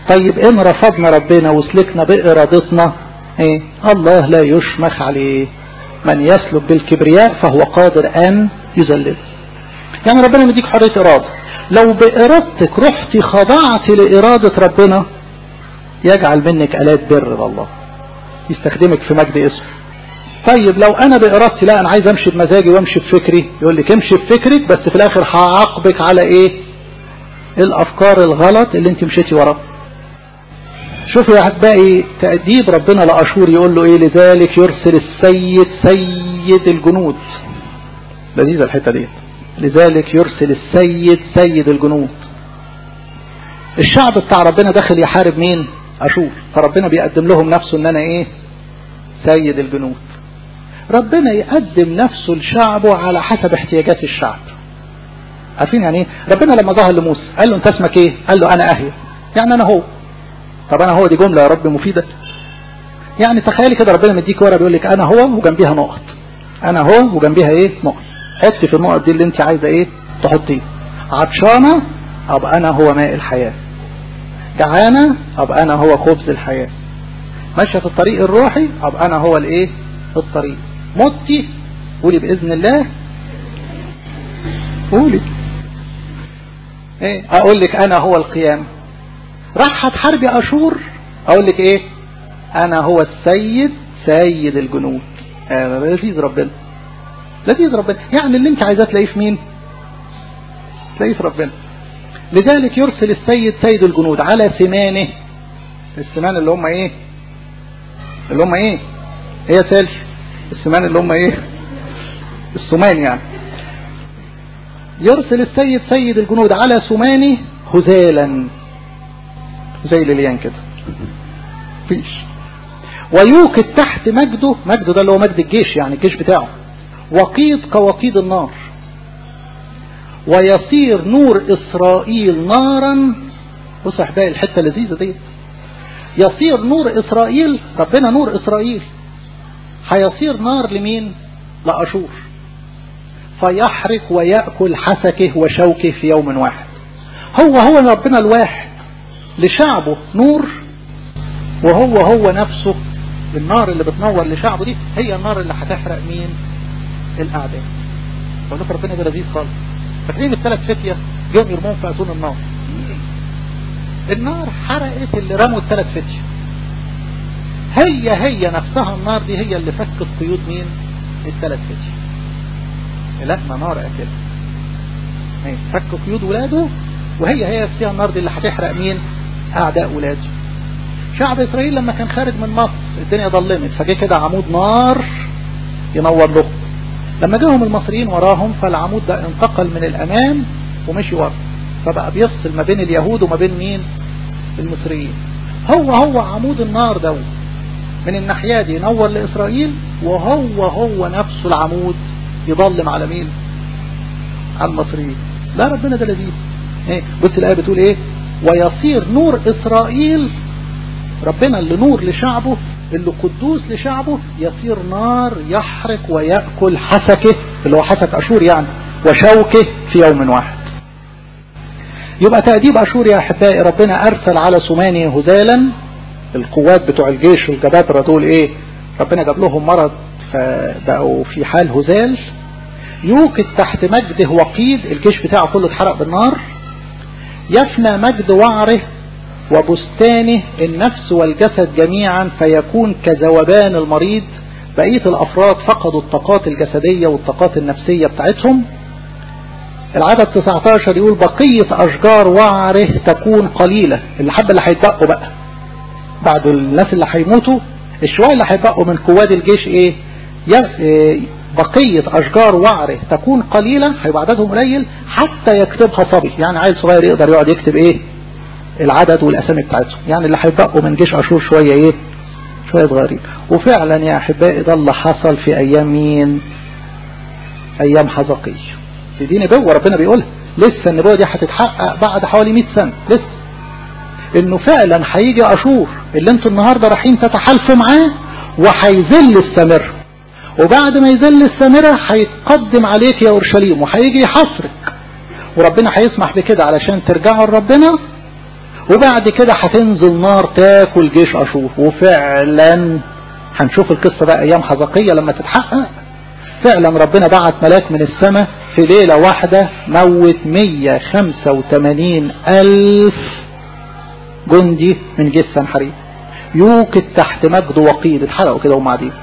طيب ان رفضنا ربنا وسلكنا بارادتنا ايه الله لا يشمخ عليه من يسلك بالكبرياء فهو قادر ان يذلل يعني ربنا مديك حرية ارادة لو بارادتك رحتي خضعت لارادة ربنا يجعل منك الات بر الله يستخدمك في مجد اسمه طيب لو انا بارادتي لا انا عايز امشي بمزاجي وامشي بفكري يقول لك امشي بفكرك بس في الاخر هعاقبك على ايه الافكار الغلط اللي انت مشيتي وراه شوفوا يا احبائي تأديب ربنا لأشور يقول له ايه لذلك يرسل السيد سيد الجنود لذيذة الحتة دي لذلك يرسل السيد سيد الجنود الشعب بتاع ربنا داخل يحارب مين أشور فربنا بيقدم لهم نفسه ان انا ايه سيد الجنود ربنا يقدم نفسه لشعبه على حسب احتياجات الشعب عارفين يعني ايه ربنا لما ظهر لموسى قال له انت اسمك ايه قال له انا اهيا يعني انا هو طب انا هو دي جملة يا رب مفيدة يعني تخيلي كده ربنا مديك ورقه بيقول لك انا هو وجنبيها نقط انا هو وجنبيها ايه نقط حطي في النقط دي اللي انت عايزه ايه تحطيه عطشانه ابقى انا هو ماء الحياه جعانه ابقى انا هو خبز الحياه ماشيه في الطريق الروحي ابقى انا هو الايه الطريق متي قولي باذن الله قولي ايه اقول لك انا هو القيام راح هتحاربي اشور اقول لك ايه انا هو السيد سيد الجنود آه لذيذ ربنا لذيذ ربنا يعني اللي انت عايزاه تلاقيه في مين تلاقيه في ربنا لذلك يرسل السيد سيد الجنود على سمانه السمان اللي هم ايه اللي هم ايه هي إيه سالش السمان اللي هم ايه السمان يعني يرسل السيد سيد الجنود على سمانه هزالا زي لليان كده فيش ويوقد تحت مجده مجده ده اللي هو مجد الجيش يعني الجيش بتاعه وقيد كوقيد النار ويصير نور إسرائيل نارا بص احبائي الحتة لذيذة دي يصير نور إسرائيل ربنا نور إسرائيل هيصير نار لمين لأشور فيحرق ويأكل حسكه وشوكه في يوم واحد هو هو ربنا الواحد لشعبه نور وهو هو نفسه النار اللي بتنور لشعبه دي هي النار اللي هتحرق مين الاعداء بقول لك ربنا ده لذيذ خالص فاكرين الثلاث فتية جم يرمون في اتون النار النار حرقت اللي رموا الثلاث فتية هي هي نفسها النار دي هي اللي فكت قيود مين الثلاث فتية إلهنا نار أكل فك قيود ولاده وهي هي نفسها النار دي اللي هتحرق مين أعداء ولاده شعب إسرائيل لما كان خارج من مصر الدنيا ظلمت فجه كده عمود نار ينور له لما جاهم المصريين وراهم فالعمود ده انتقل من الأمام ومشي ورا فبقى بيفصل ما بين اليهود وما بين مين المصريين هو هو عمود النار ده من الناحية دي ينور لإسرائيل وهو هو نفسه العمود يظلم على مين على المصريين لا ربنا ده لذيذ ايه بص الآية بتقول ايه ويصير نور إسرائيل ربنا اللي نور لشعبه اللي قدوس لشعبه يصير نار يحرق ويأكل حسكه اللي هو حسك أشور يعني وشوكه في يوم واحد يبقى تأديب أشور يا أحبائي ربنا أرسل على سماني هزالا القوات بتوع الجيش والجبابرة دول إيه ربنا جاب لهم مرض فبقوا في حال هزال يوقد تحت مجده وقيد الجيش بتاعه كله اتحرق بالنار يفنى مجد وعره وبستانه النفس والجسد جميعا فيكون كذوبان المريض بقية الأفراد فقدوا الطاقات الجسدية والطاقات النفسية بتاعتهم العدد 19 يقول بقية أشجار وعره تكون قليلة اللي حب اللي هيتبقوا بقى بعد الناس اللي هيموتوا الشوية اللي هيتبقوا من قواد الجيش ايه بقية أشجار وعره تكون قليلة هيبقى عددهم قليل حتى يكتبها صبي يعني عيل صغير يقدر يقعد يكتب ايه العدد والأسامي بتاعتهم يعني اللي هيبقوا من جيش أشور شوية ايه شوية صغيرين وفعلا يا أحبائي ده اللي حصل في أيام مين أيام حزقي في دي نبوة ربنا بيقولها لسه النبوة دي هتتحقق بعد حوالي 100 سنة لسه انه فعلا هيجي اشور اللي انتوا النهاردة رايحين تتحالفوا معاه وهيذل السامرة وبعد ما يذل السامرة هيتقدم عليك يا اورشليم وهيجي يحصرك وربنا هيسمح بكده علشان ترجعوا لربنا وبعد كده هتنزل نار تاكل جيش اشور وفعلا هنشوف القصة بقى ايام حزقية لما تتحقق فعلا ربنا بعت ملاك من السماء في ليلة واحدة موت 185 ألف جندي من جيش سنحريب يوقد تحت مجد وقيد اتحرقوا كده وهم قاعدين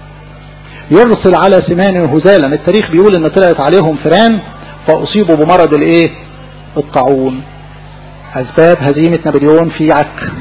يرسل على سمان هزالا التاريخ بيقول ان طلعت عليهم فران فاصيبوا بمرض الايه الطاعون اسباب هزيمة نابليون في عك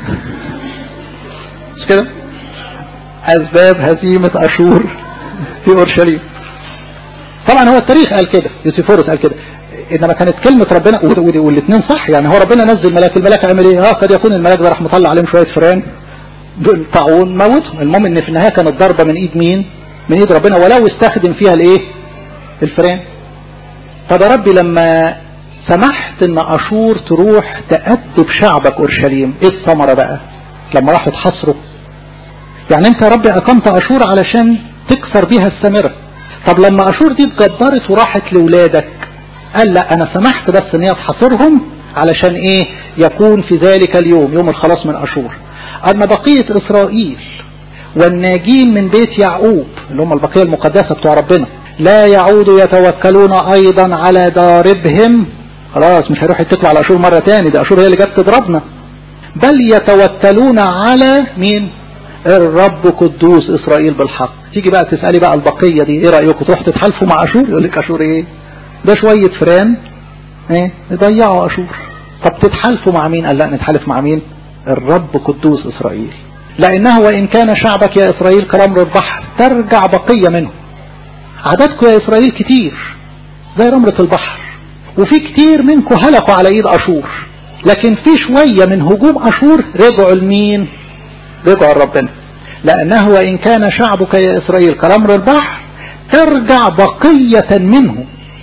مش كده اسباب هزيمة اشور في اورشليم طبعا هو التاريخ قال كده يوسيفورس قال كده انما كانت كلمة ربنا والاثنين صح يعني هو ربنا نزل ملاك الملاك عمل ايه اه قد يكون الملاك ده راح مطلع عليهم شوية فران بالطاعون موتهم المهم ان في النهاية كانت ضربة من ايد مين من ايد ربنا ولو استخدم فيها الايه الفران طب يا ربي لما سمحت ان اشور تروح تأدب شعبك اورشليم ايه الثمرة بقى لما راحوا تحصروا يعني انت يا ربي اقمت اشور علشان تكسر بيها السامرة طب لما اشور دي اتجبرت وراحت لولادك قال لا انا سمحت بس ان هي تحاصرهم علشان ايه يكون في ذلك اليوم يوم الخلاص من اشور اما بقية اسرائيل والناجين من بيت يعقوب اللي هم البقية المقدسة بتوع ربنا لا يعودوا يتوكلون ايضا على داربهم خلاص مش هيروح يتكلوا على اشور مرة تاني ده اشور هي اللي جت تضربنا بل يتوكلون على مين الرب قدوس اسرائيل بالحق تيجي بقى تسألي بقى البقية دي ايه رأيكم تروح تتحالفوا مع اشور يقول لك اشور ايه ده شوية فران ايه يضيعوا اشور طب تتحالفوا مع مين قال لا نتحالف مع مين الرب قدوس اسرائيل لانه وان كان شعبك يا اسرائيل كرمر البحر ترجع بقية منه عددكم يا اسرائيل كتير زي رمرة البحر وفي كتير منكم هلكوا على ايد اشور لكن في شوية من هجوم اشور رجعوا لمين رجعوا لربنا لانه وان كان شعبك يا اسرائيل كرمر البحر ترجع بقية منه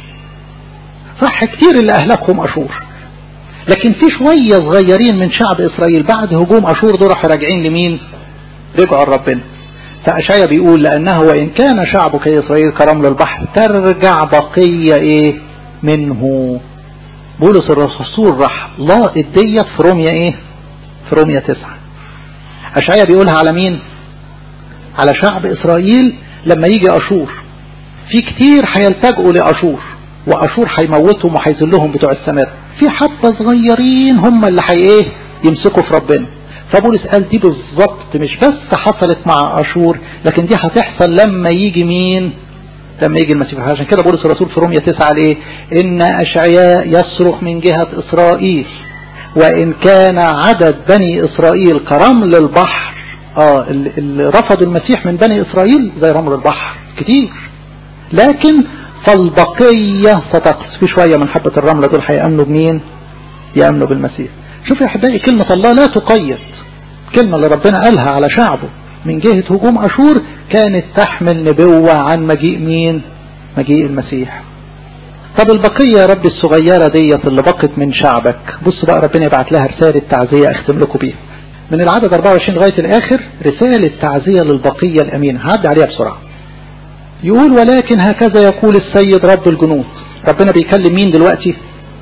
صح كتير اللي اهلكهم اشور لكن في شوية صغيرين من شعب اسرائيل بعد هجوم اشور دول راحوا راجعين لمين رجعوا لربنا فأشعيا بيقول لأنه وإن كان شعبك يا إسرائيل كرمل البحر ترجع بقية إيه منه بولس الرسول راح لاقط ديت في روميا إيه في روميا تسعة أشعيا بيقولها على مين على شعب إسرائيل لما يجي أشور في كتير هيلتجئوا لأشور وأشور هيموتهم وهيذلهم بتوع السماء في حبة صغيرين هم اللي هي ايه يمسكوا في ربنا فبولس قال دي بالظبط مش بس حصلت مع أشور لكن دي هتحصل لما يجي مين لما يجي المسيح عشان كده بولس الرسول في رومية 9 قال ايه ان اشعياء يصرخ من جهة اسرائيل وان كان عدد بني اسرائيل كرمل البحر اه اللي رفضوا المسيح من بني اسرائيل زي رمل البحر كتير لكن فالبقية ستقص في شوية من حبة الرملة دول هيأمنوا بمين يأمنوا بالمسيح شوف يا احبائي كلمة الله لا تقيد كلمة اللي ربنا قالها على شعبه من جهة هجوم أشور كانت تحمل نبوة عن مجيء مين مجيء المسيح طب البقية يا رب الصغيرة ديت اللي بقت من شعبك بص بقى ربنا يبعت لها رسالة تعزية اختم لكم بيها من العدد 24 لغاية الآخر رسالة تعزية للبقية الأمين هعدي عليها بسرعة يقول ولكن هكذا يقول السيد رب الجنود ربنا بيكلم مين دلوقتي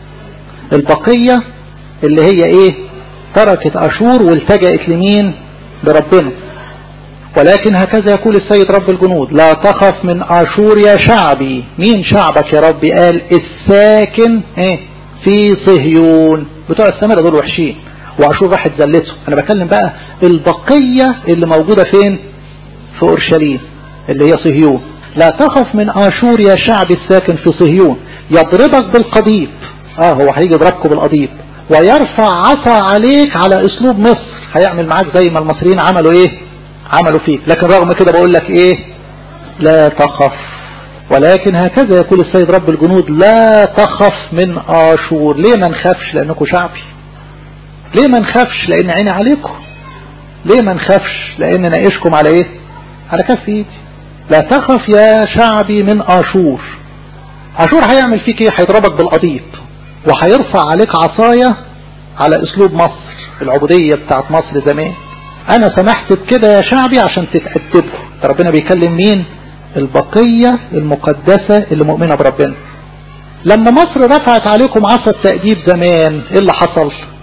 البقية اللي هي ايه تركت اشور والتجأت لمين لربنا ولكن هكذا يقول السيد رب الجنود لا تخف من اشور يا شعبي مين شعبك يا ربي قال الساكن ايه في صهيون بتوع السماء دول وحشين واشور راحت زلته انا بكلم بقى البقية اللي موجودة فين في اورشليم اللي هي صهيون لا تخف من اشور يا شعب الساكن في صهيون يضربك بالقضيب اه هو هيجي يضربكم بالقضيب ويرفع عصا عليك على اسلوب مصر هيعمل معاك زي ما المصريين عملوا ايه عملوا فيك لكن رغم كده بقول لك ايه لا تخف ولكن هكذا يقول السيد رب الجنود لا تخف من اشور ليه ما نخافش لانكم شعبي ليه ما نخافش لان عيني عليكم ليه ما نخافش لان ناقشكم على ايه على كف ايدي لا تخف يا شعبي من اشور اشور هيعمل فيك ايه هيضربك بالقضيب وهيرفع عليك عصاية على اسلوب مصر العبودية بتاعت مصر زمان انا سمحت بكده يا شعبي عشان تتأدبوا ربنا بيكلم مين البقية المقدسة اللي مؤمنة بربنا لما مصر رفعت عليكم عصا التأديب زمان ايه اللي حصل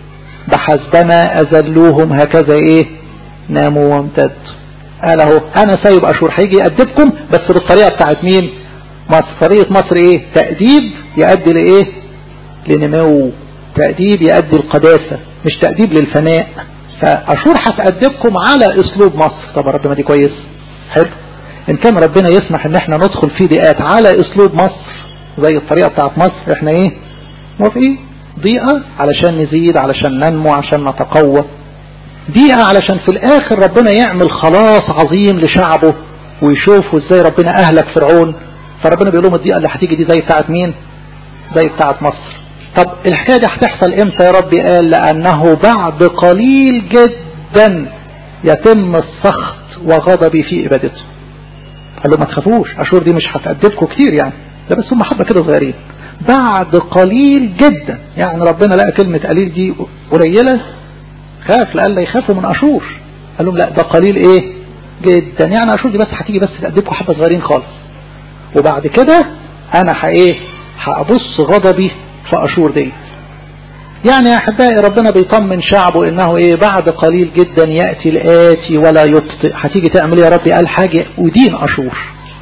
بحسبما أذلوهم هكذا إيه ناموا وامتدوا قال اهو أنا سايب أشور هيجي يأدبكم بس بالطريقة بتاعت مين مصر طريقة مصر إيه تأديب يؤدي لإيه لنمو تأديب يؤدي القداسة مش تأديب للفناء فأشور هتأدبكم على أسلوب مصر طب رب ما دي كويس حلو إن كان ربنا يسمح إن احنا ندخل في بيئات على أسلوب مصر زي الطريقة بتاعت مصر احنا ايه موافقين ضيقة علشان نزيد علشان ننمو عشان نتقوى ضيقة علشان في الاخر ربنا يعمل خلاص عظيم لشعبه ويشوفوا ازاي ربنا اهلك فرعون فربنا بيقول لهم الضيقة اللي هتيجي دي زي بتاعت مين زي بتاعت مصر طب الحكاية دي هتحصل امتى يا ربي قال لانه بعد قليل جدا يتم السخط وغضبي في ابادته قال له ما تخافوش اشور دي مش هتأدبكم كتير يعني ده بس هم حبة كده صغيرين بعد قليل جدا يعني ربنا لقى كلمة قليل دي قليلة خاف لقال لا يخافوا من أشور قال لهم لا ده قليل ايه جدا يعني أشور دي بس هتيجي بس تأدبكم حبة صغيرين خالص وبعد كده انا ايه هأبص غضبي في أشور دي يعني يا أحبائي ربنا بيطمن شعبه إنه إيه بعد قليل جدا يأتي الآتي ولا يبطئ هتيجي تعمل يا ربي قال حاجة ودين أشور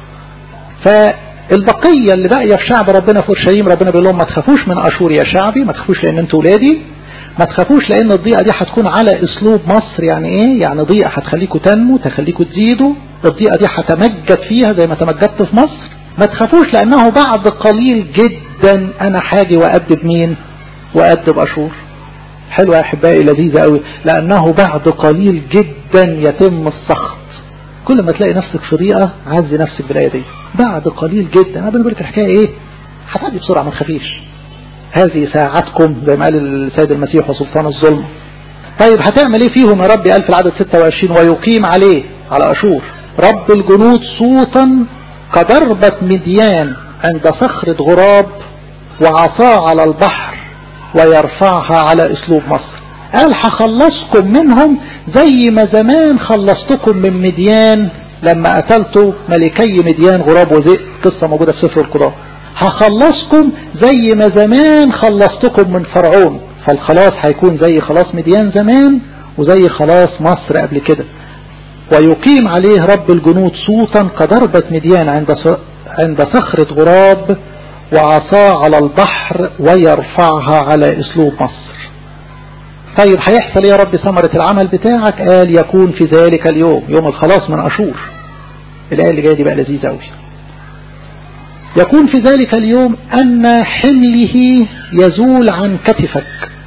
فالبقية اللي باقية في شعب ربنا في اورشليم ربنا بيقول لهم ما تخافوش من أشور يا شعبي ما تخافوش لأن أنتوا ولادي ما تخافوش لأن الضيقة دي هتكون على أسلوب مصر يعني إيه يعني ضيقة هتخليكم تنمو تخليكم تزيدوا الضيقة دي هتمجد فيها زي ما تمجدت في مصر ما تخافوش لأنه بعد قليل جدا أنا حاجي وأدب مين وأدب أشور حلوة يا أحبائي لذيذة قوي لأنه بعد قليل جدا يتم السخط كل ما تلاقي نفسك في ضيقة عزي نفسك بالآية دي بعد قليل جدا أنا بقول لك الحكاية إيه هتعدي بسرعة ما تخافيش هذه ساعتكم زي ما قال السيد المسيح وسلطان الظلم طيب هتعمل ايه فيهم يا رب قال في العدد 26 ويقيم عليه على أشور رب الجنود صوتا كضربة مديان عند صخرة غراب وعصاه على البحر ويرفعها على أسلوب مصر قال هخلصكم منهم زي ما زمان خلصتكم من مديان لما قتلتوا ملكي مديان غراب وذئب قصة موجودة في سفر القضاء هخلصكم زي ما زمان خلصتكم من فرعون فالخلاص هيكون زي خلاص مديان زمان وزي خلاص مصر قبل كده ويقيم عليه رب الجنود صوتا كضربة مديان عند عند صخرة غراب وعصاه على البحر ويرفعها على اسلوب مصر طيب هيحصل يا رب ثمرة العمل بتاعك قال يكون في ذلك اليوم يوم الخلاص من أشور الآية اللي جاية دي بقى لذيذة أوي يكون في ذلك اليوم أن حمله يزول عن كتفك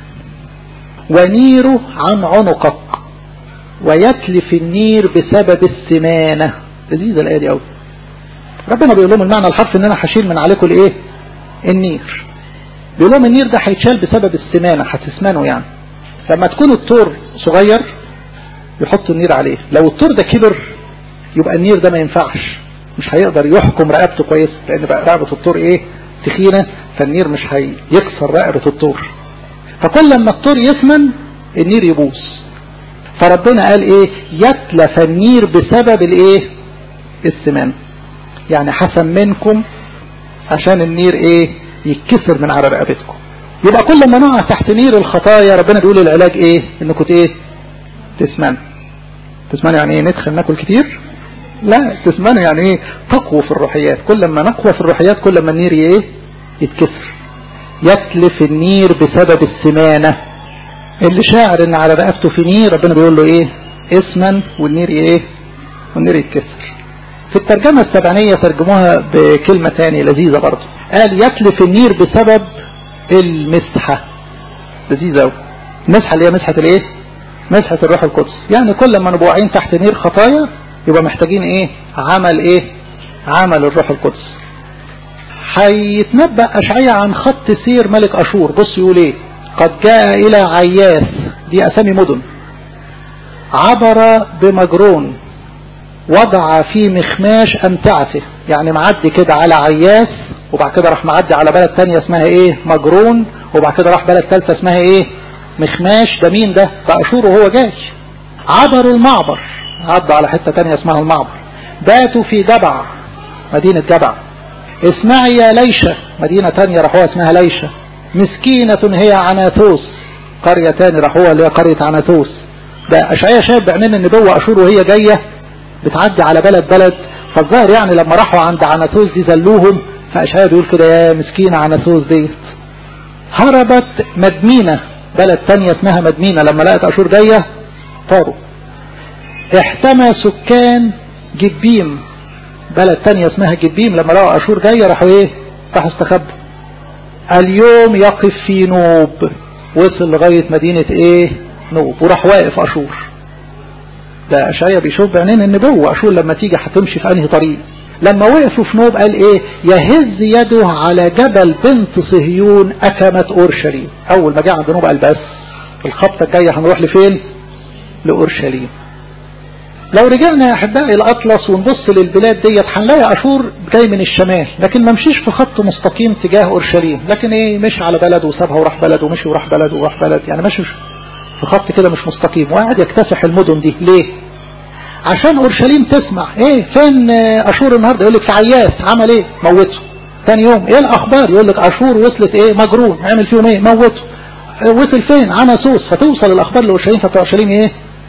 ونيره عن عنقك ويتلف النير بسبب السمانة لذيذة الآية دي أوي ربنا بيقول لهم المعنى الحرفي ان انا هشيل من عليكم الايه النير بيقول لهم النير ده هيتشال بسبب السمانة هتسمنوا يعني لما تكون الطور صغير يحط النير عليه لو الطور ده كبر يبقى النير ده ما ينفعش مش هيقدر يحكم رقبته كويس لان بقى رقبة الطور ايه تخينة فالنير مش هيكسر رقبة الطور فكل لما الطور يثمن النير يبوظ فربنا قال ايه يتلف النير بسبب الايه السمان يعني حسن منكم عشان النير ايه يتكسر من على رقبتكم يبقى كل ما نقع تحت نير الخطايا ربنا بيقول العلاج ايه انكم ايه تسمنوا تسمنوا يعني ايه ندخل ناكل كتير لا تسمنوا يعني ايه تقوى في الروحيات كل ما نقوى في الروحيات كل ما النير ايه يتكسر يتلف النير بسبب السمانة اللي شاعر ان على رقبته في نير ربنا بيقول له ايه اسمن والنير ايه والنير يتكسر في الترجمة السبعينية ترجموها بكلمة تانية لذيذة برضه قال يتلف النير بسبب المسحة لذيذة قوي المسحة اللي هي مسحة الايه مسحة الروح القدس يعني كل ما نبقى واقعين تحت نير خطايا يبقى محتاجين ايه عمل ايه عمل الروح القدس هيتنبأ أشعية عن خط سير ملك أشور بص يقول ايه قد جاء إلى عياس دي أسامي مدن عبر بمجرون وضع في مخماش أمتعته يعني معدي كده على عياس وبعد كده راح معدي على بلد تانية اسمها ايه مجرون وبعد كده راح بلد ثالثة اسمها ايه مخماش ده مين ده فأشور وهو جاي عبروا المعبر عدوا على حتة تانية اسمها المعبر باتوا في جبع مدينة جبع اسمعي يا ليشة مدينة تانية راحوها اسمها ليشة مسكينة هي عناثوس قرية تاني راح هو اللي هي قرية عناتوس ده اشعياء شايف بعينين النبوة اشور وهي جاية بتعدي على بلد بلد فالظاهر يعني لما راحوا عند عناتوس دي زلوهم فاشعياء بيقول كده يا مسكينة عناتوس ديت هربت مدمينة بلد تانية اسمها مدمينة لما لقت اشور جاية طاروا احتمى سكان جبيم بلد تانية اسمها جبيم لما لقوا اشور جاية راحوا ايه راحوا استخبوا اليوم يقف في نوب وصل لغاية مدينة ايه نوب وراح واقف اشور ده اشعيا بيشوف بعينين النبوة اشور لما تيجي هتمشي في انهي طريق لما وقفوا في نوب قال ايه يهز يده على جبل بنت صهيون اكمت اورشليم اول ما جه عند نوب قال بس الخبطة الجاية هنروح لفين لاورشليم لو رجعنا يا احبائي الاطلس ونبص للبلاد ديت هنلاقي اشور جاي من الشمال لكن ما مشيش في خط مستقيم تجاه اورشليم لكن ايه مشي على بلد وسابها وراح بلد ومشي وراح بلد وراح بلد يعني ماشي في خط كده مش مستقيم وقاعد يكتسح المدن دي ليه عشان اورشليم تسمع ايه فين اشور النهارده يقول لك في عياس عمل ايه موته ثاني يوم ايه الاخبار يقول لك اشور وصلت ايه مجرون عمل فيهم ايه موته وصل فين عناسوس فتوصل الاخبار لاورشليم فتوع اورشليم ايه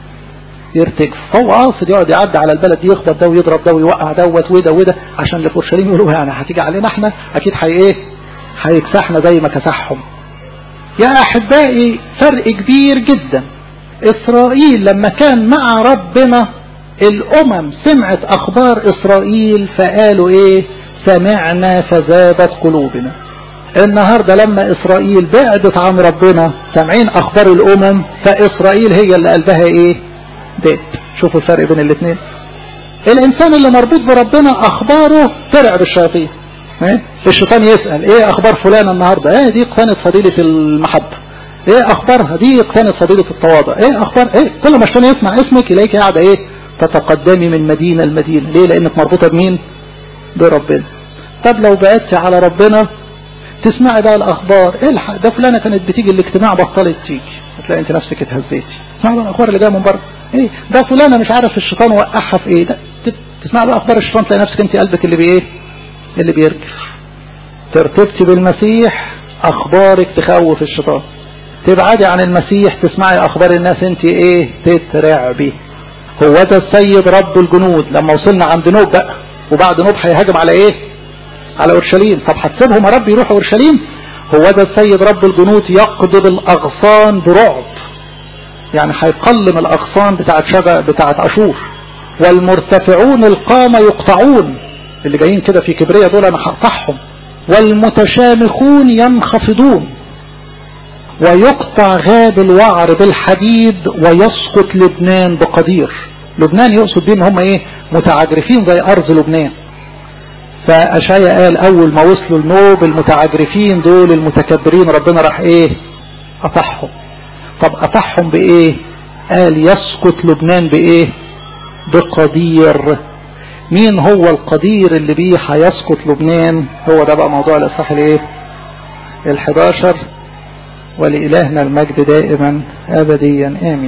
يرتجف فهو قاصد يقعد يعدي على البلد دي يخبط ده ويضرب ده ويوقع دوت وده وده عشان اللي في اورشليم يقولوا يعني هتيجي علينا احنا اكيد هي ايه هيكسحنا زي ما كسحهم يا احبائي فرق كبير جدا اسرائيل لما كان مع ربنا الامم سمعت اخبار اسرائيل فقالوا ايه سمعنا فذابت قلوبنا النهاردة لما اسرائيل بعدت عن ربنا سامعين اخبار الامم فاسرائيل هي اللي قلبها ايه داب شوفوا الفرق بين الاثنين الانسان اللي مربوط بربنا اخباره ترعب الشياطين ايه الشيطان يسأل ايه اخبار فلان النهاردة ايه دي اقتنت فضيلة المحبة ايه اخبارها دي اقتنت فضيلة التواضع ايه اخبار ايه كل ما الشيطان يسمع اسمك يلاقيك قاعدة ايه تتقدمي من مدينة لمدينة ليه لانك مربوطة بمين بربنا طب لو بعدت على ربنا تسمعي بقى الاخبار الحق ده فلانة كانت بتيجي الاجتماع بطلت تيجي هتلاقي انت نفسك اتهزيتي تسمع بقى الاخبار اللي جايه من بره ايه ده فلانة مش عارف الشيطان وقعها في ايه ده تسمع بقى اخبار الشيطان تلاقي نفسك انت قلبك اللي بايه اللي بيرجف ترتبتي بالمسيح اخبارك تخوف الشيطان تبعدي عن المسيح تسمعي اخبار الناس انت ايه تترعبي هو ده السيد رب الجنود لما وصلنا عند نوب بقى وبعد نوب هيهاجم على ايه على اورشليم طب هتسيبهم يا رب يروحوا اورشليم هو ده السيد رب الجنود يقضب الاغصان برعب يعني هيقلم الاغصان بتاعت شجر بتاعت اشور والمرتفعون القامة يقطعون اللي جايين كده في كبرية دول انا هقطعهم والمتشامخون ينخفضون ويقطع غاب الوعر بالحديد ويسقط لبنان بقدير لبنان يقصد بيه ان هم ايه متعجرفين زي ارض لبنان فاشعيا قال اول ما وصلوا النوب المتعجرفين دول المتكبرين ربنا راح ايه قطعهم طب قطعهم بايه قال يسقط لبنان بايه بقدير مين هو القدير اللي بيه هيسقط لبنان هو ده بقى موضوع الاصحاح الايه ال11 ولإلهنا المجد دائما أبديا آمين